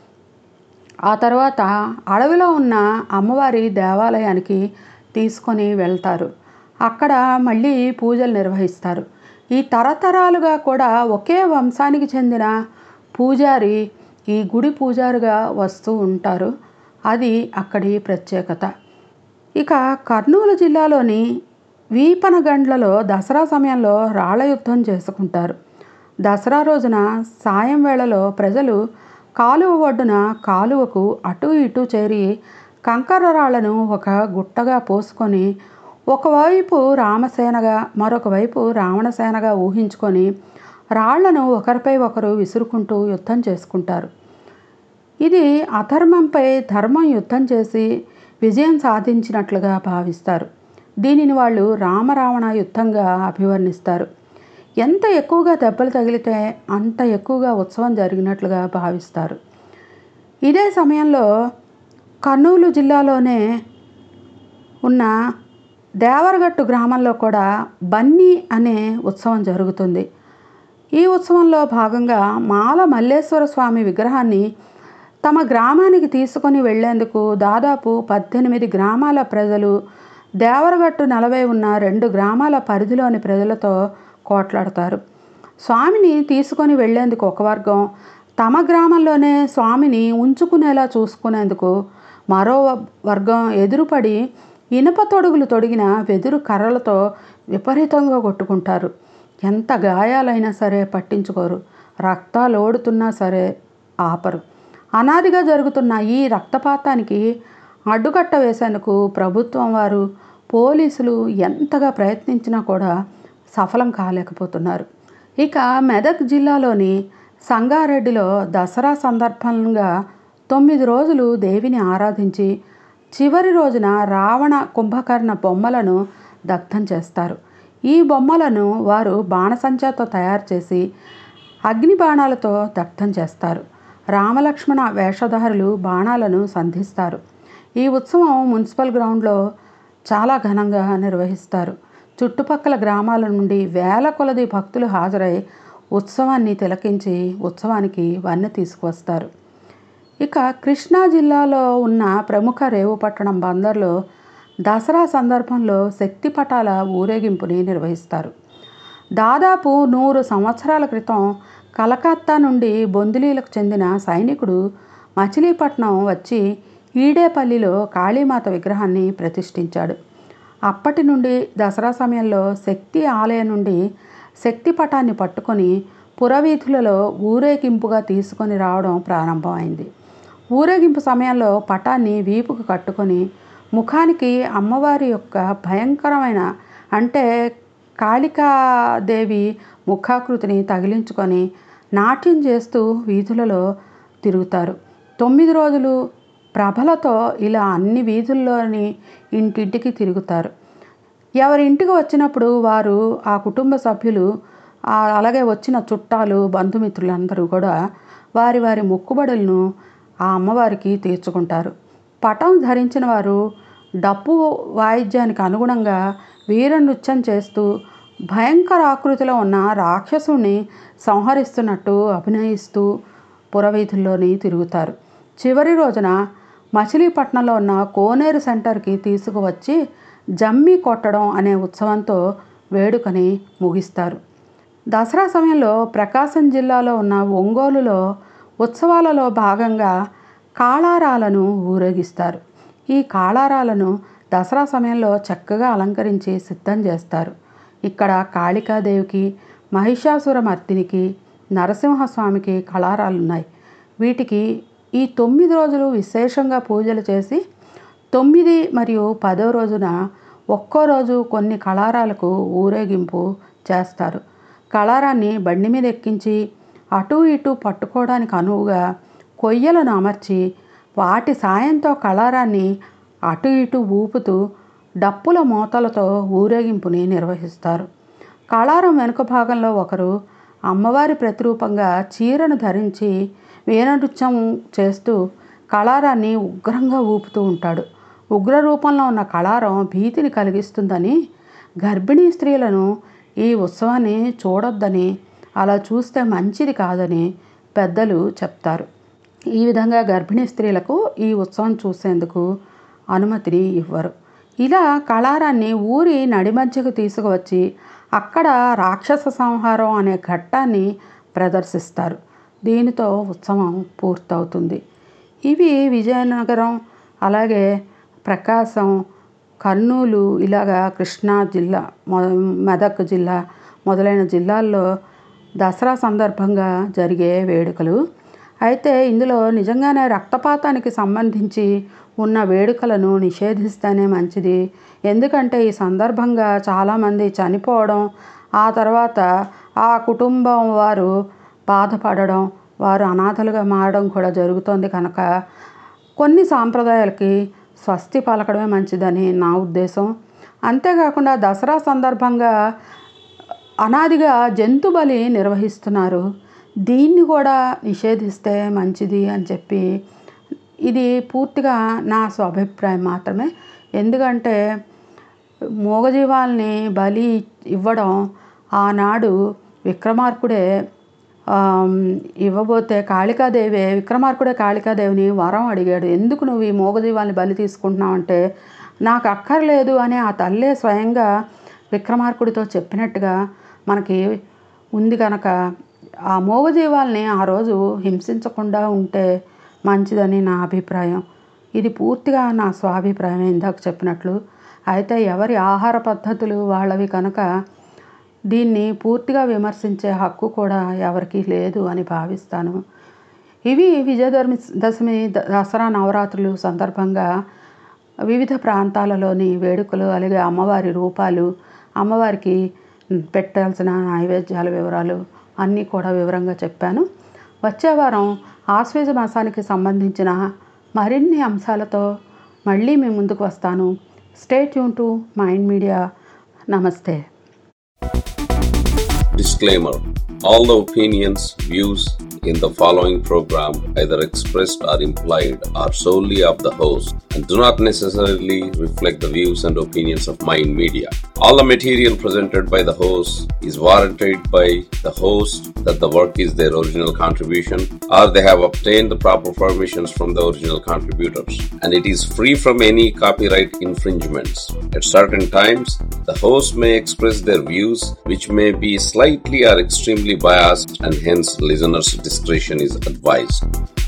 ఆ తర్వాత అడవిలో ఉన్న అమ్మవారి దేవాలయానికి తీసుకొని వెళ్తారు అక్కడ మళ్ళీ పూజలు నిర్వహిస్తారు ఈ తరతరాలుగా కూడా ఒకే వంశానికి చెందిన పూజారి ఈ గుడి పూజారిగా వస్తూ ఉంటారు అది అక్కడి ప్రత్యేకత ఇక కర్నూలు జిల్లాలోని వీపనగండ్లలో దసరా సమయంలో రాళ్ల యుద్ధం చేసుకుంటారు దసరా రోజున సాయం వేళలో ప్రజలు కాలువ ఒడ్డున కాలువకు అటు ఇటు చేరి కంకర రాళ్లను ఒక గుట్టగా పోసుకొని ఒకవైపు రామసేనగా మరొక వైపు రావణసేనగా ఊహించుకొని రాళ్లను ఒకరిపై ఒకరు విసురుకుంటూ యుద్ధం చేసుకుంటారు ఇది అధర్మంపై ధర్మం యుద్ధం చేసి విజయం సాధించినట్లుగా భావిస్తారు దీనిని వాళ్ళు రామరావణ యుద్ధంగా అభివర్ణిస్తారు ఎంత ఎక్కువగా దెబ్బలు తగిలితే అంత ఎక్కువగా ఉత్సవం జరిగినట్లుగా భావిస్తారు ఇదే సమయంలో కర్నూలు జిల్లాలోనే ఉన్న దేవరగట్టు గ్రామంలో కూడా బన్నీ అనే ఉత్సవం జరుగుతుంది ఈ ఉత్సవంలో భాగంగా మాల మల్లేశ్వర స్వామి విగ్రహాన్ని తమ గ్రామానికి తీసుకొని వెళ్లేందుకు దాదాపు పద్దెనిమిది గ్రామాల ప్రజలు దేవరగట్టు నలభై ఉన్న రెండు గ్రామాల పరిధిలోని ప్రజలతో కోట్లాడతారు స్వామిని తీసుకొని వెళ్లేందుకు ఒక వర్గం తమ గ్రామంలోనే స్వామిని ఉంచుకునేలా చూసుకునేందుకు మరో వర్గం ఎదురుపడి ఇనుప తొడుగులు తొడిగిన వెదురు కర్రలతో విపరీతంగా కొట్టుకుంటారు ఎంత గాయాలైనా సరే పట్టించుకోరు రక్తాలు ఓడుతున్నా సరే ఆపరు అనాదిగా జరుగుతున్న ఈ రక్తపాతానికి అడ్డుకట్ట వేసేందుకు ప్రభుత్వం వారు పోలీసులు ఎంతగా ప్రయత్నించినా కూడా సఫలం కాలేకపోతున్నారు ఇక మెదక్ జిల్లాలోని సంగారెడ్డిలో దసరా సందర్భంగా తొమ్మిది రోజులు దేవిని ఆరాధించి చివరి రోజున రావణ కుంభకర్ణ బొమ్మలను దగ్ధం చేస్తారు ఈ బొమ్మలను వారు బాణసంచాతో తయారు చేసి అగ్ని బాణాలతో దగ్ధం చేస్తారు రామలక్ష్మణ వేషధారులు బాణాలను సంధిస్తారు ఈ ఉత్సవం మున్సిపల్ గ్రౌండ్లో చాలా ఘనంగా నిర్వహిస్తారు చుట్టుపక్కల గ్రామాల నుండి వేల కొలది భక్తులు హాజరై ఉత్సవాన్ని తిలకించి ఉత్సవానికి వన్నె తీసుకువస్తారు ఇక కృష్ణా జిల్లాలో ఉన్న ప్రముఖ రేవుపట్టణం బందర్లో దసరా సందర్భంలో శక్తి పటాల ఊరేగింపుని నిర్వహిస్తారు దాదాపు నూరు సంవత్సరాల క్రితం కలకత్తా నుండి బొందిలీలకు చెందిన సైనికుడు మచిలీపట్నం వచ్చి ఈడేపల్లిలో కాళీమాత విగ్రహాన్ని ప్రతిష్ఠించాడు అప్పటి నుండి దసరా సమయంలో శక్తి ఆలయం నుండి శక్తి పటాన్ని పట్టుకొని పురవీధులలో ఊరేగింపుగా తీసుకొని రావడం ప్రారంభమైంది ఊరేగింపు సమయంలో పటాన్ని వీపుకు కట్టుకొని ముఖానికి అమ్మవారి యొక్క భయంకరమైన అంటే కాళికాదేవి ముఖాకృతిని తగిలించుకొని నాట్యం చేస్తూ వీధులలో తిరుగుతారు తొమ్మిది రోజులు ప్రభలతో ఇలా అన్ని వీధుల్లోని ఇంటింటికి తిరుగుతారు ఎవరి ఇంటికి వచ్చినప్పుడు వారు ఆ కుటుంబ సభ్యులు ఆ అలాగే వచ్చిన చుట్టాలు బంధుమిత్రులందరూ కూడా వారి వారి మొక్కుబడులను ఆ అమ్మవారికి తీర్చుకుంటారు పటం ధరించిన వారు డప్పు వాయిద్యానికి అనుగుణంగా వీర నృత్యం చేస్తూ భయంకర ఆకృతిలో ఉన్న రాక్షసుని సంహరిస్తున్నట్టు అభినయిస్తూ పురవీధుల్లోని తిరుగుతారు చివరి రోజున మచిలీపట్నంలో ఉన్న కోనేరు సెంటర్కి తీసుకువచ్చి జమ్మి కొట్టడం అనే ఉత్సవంతో వేడుకని ముగిస్తారు దసరా సమయంలో ప్రకాశం జిల్లాలో ఉన్న ఒంగోలులో ఉత్సవాలలో భాగంగా కాళారాలను ఊరేగిస్తారు ఈ కాళారాలను దసరా సమయంలో చక్కగా అలంకరించి సిద్ధం చేస్తారు ఇక్కడ కాళికాదేవికి మహిషాసురమర్దినికి నరసింహస్వామికి కళారాలు ఉన్నాయి వీటికి ఈ తొమ్మిది రోజులు విశేషంగా పూజలు చేసి తొమ్మిది మరియు పదో రోజున ఒక్కో రోజు కొన్ని కళారాలకు ఊరేగింపు చేస్తారు కళారాన్ని బండి మీద ఎక్కించి అటు ఇటు పట్టుకోవడానికి అనువుగా కొయ్యలను అమర్చి వాటి సాయంతో కళారాన్ని అటు ఇటు ఊపుతూ డప్పుల మోతలతో ఊరేగింపుని నిర్వహిస్తారు కళారం వెనుక భాగంలో ఒకరు అమ్మవారి ప్రతిరూపంగా చీరను ధరించి వీణ నృత్యం చేస్తూ కళారాన్ని ఉగ్రంగా ఊపుతూ ఉంటాడు ఉగ్ర రూపంలో ఉన్న కళారం భీతిని కలిగిస్తుందని గర్భిణీ స్త్రీలను ఈ ఉత్సవాన్ని చూడొద్దని అలా చూస్తే మంచిది కాదని పెద్దలు చెప్తారు ఈ విధంగా గర్భిణీ స్త్రీలకు ఈ ఉత్సవం చూసేందుకు అనుమతిని ఇవ్వరు ఇలా కళారాన్ని ఊరి నడిమధ్యకు తీసుకువచ్చి అక్కడ రాక్షస సంహారం అనే ఘట్టాన్ని ప్రదర్శిస్తారు దీనితో ఉత్సవం పూర్తవుతుంది ఇవి విజయనగరం అలాగే ప్రకాశం కర్నూలు ఇలాగా కృష్ణా జిల్లా మొ మెదక్ జిల్లా మొదలైన జిల్లాల్లో దసరా సందర్భంగా జరిగే వేడుకలు అయితే ఇందులో నిజంగానే రక్తపాతానికి సంబంధించి ఉన్న వేడుకలను నిషేధిస్తేనే మంచిది ఎందుకంటే ఈ సందర్భంగా చాలామంది చనిపోవడం ఆ తర్వాత ఆ కుటుంబం వారు బాధపడడం వారు అనాథలుగా మారడం కూడా జరుగుతోంది కనుక కొన్ని సాంప్రదాయాలకి స్వస్తి పలకడమే మంచిదని నా ఉద్దేశం అంతేకాకుండా దసరా సందర్భంగా అనాదిగా జంతు బలి నిర్వహిస్తున్నారు దీన్ని కూడా నిషేధిస్తే మంచిది అని చెప్పి ఇది పూర్తిగా నా స్వాభిప్రాయం మాత్రమే ఎందుకంటే మూగజీవాల్ని బలి ఇవ్వడం ఆనాడు విక్రమార్కుడే ఇవ్వబోతే కాళికాదేవి విక్రమార్కుడే కాళికాదేవిని వరం అడిగాడు ఎందుకు నువ్వు ఈ మూగజీవాల్ని బలి తీసుకుంటున్నావు అంటే నాకు అక్కర్లేదు అని ఆ తల్లే స్వయంగా విక్రమార్కుడితో చెప్పినట్టుగా మనకి ఉంది కనుక ఆ మూగజీవాల్ని ఆ రోజు హింసించకుండా ఉంటే మంచిదని నా అభిప్రాయం ఇది పూర్తిగా నా స్వాభిప్రాయం ఇందాక చెప్పినట్లు అయితే ఎవరి ఆహార పద్ధతులు వాళ్ళవి కనుక దీన్ని పూర్తిగా విమర్శించే హక్కు కూడా ఎవరికీ లేదు అని భావిస్తాను ఇవి విజయదశమి దశమి దసరా నవరాత్రులు సందర్భంగా వివిధ ప్రాంతాలలోని వేడుకలు అలాగే అమ్మవారి రూపాలు అమ్మవారికి పెట్టాల్సిన నైవేద్యాల వివరాలు అన్నీ కూడా వివరంగా చెప్పాను వచ్చే వారం ఆశ్వేజ మాసానికి సంబంధించిన మరిన్ని అంశాలతో మళ్ళీ మీ ముందుకు వస్తాను stay tune to mind media నమస్తే Disclaimer All the opinions, views in the following program, either expressed or implied, are solely of the host and do not necessarily reflect the views and opinions of Mind Media. All the material presented by the host is warranted by the host that the work is their original contribution or they have obtained the proper permissions from the original contributors and it is free from any copyright infringements. At certain times, the host may express their views which may be slightly or extremely biased and hence listeners' discretion is advised.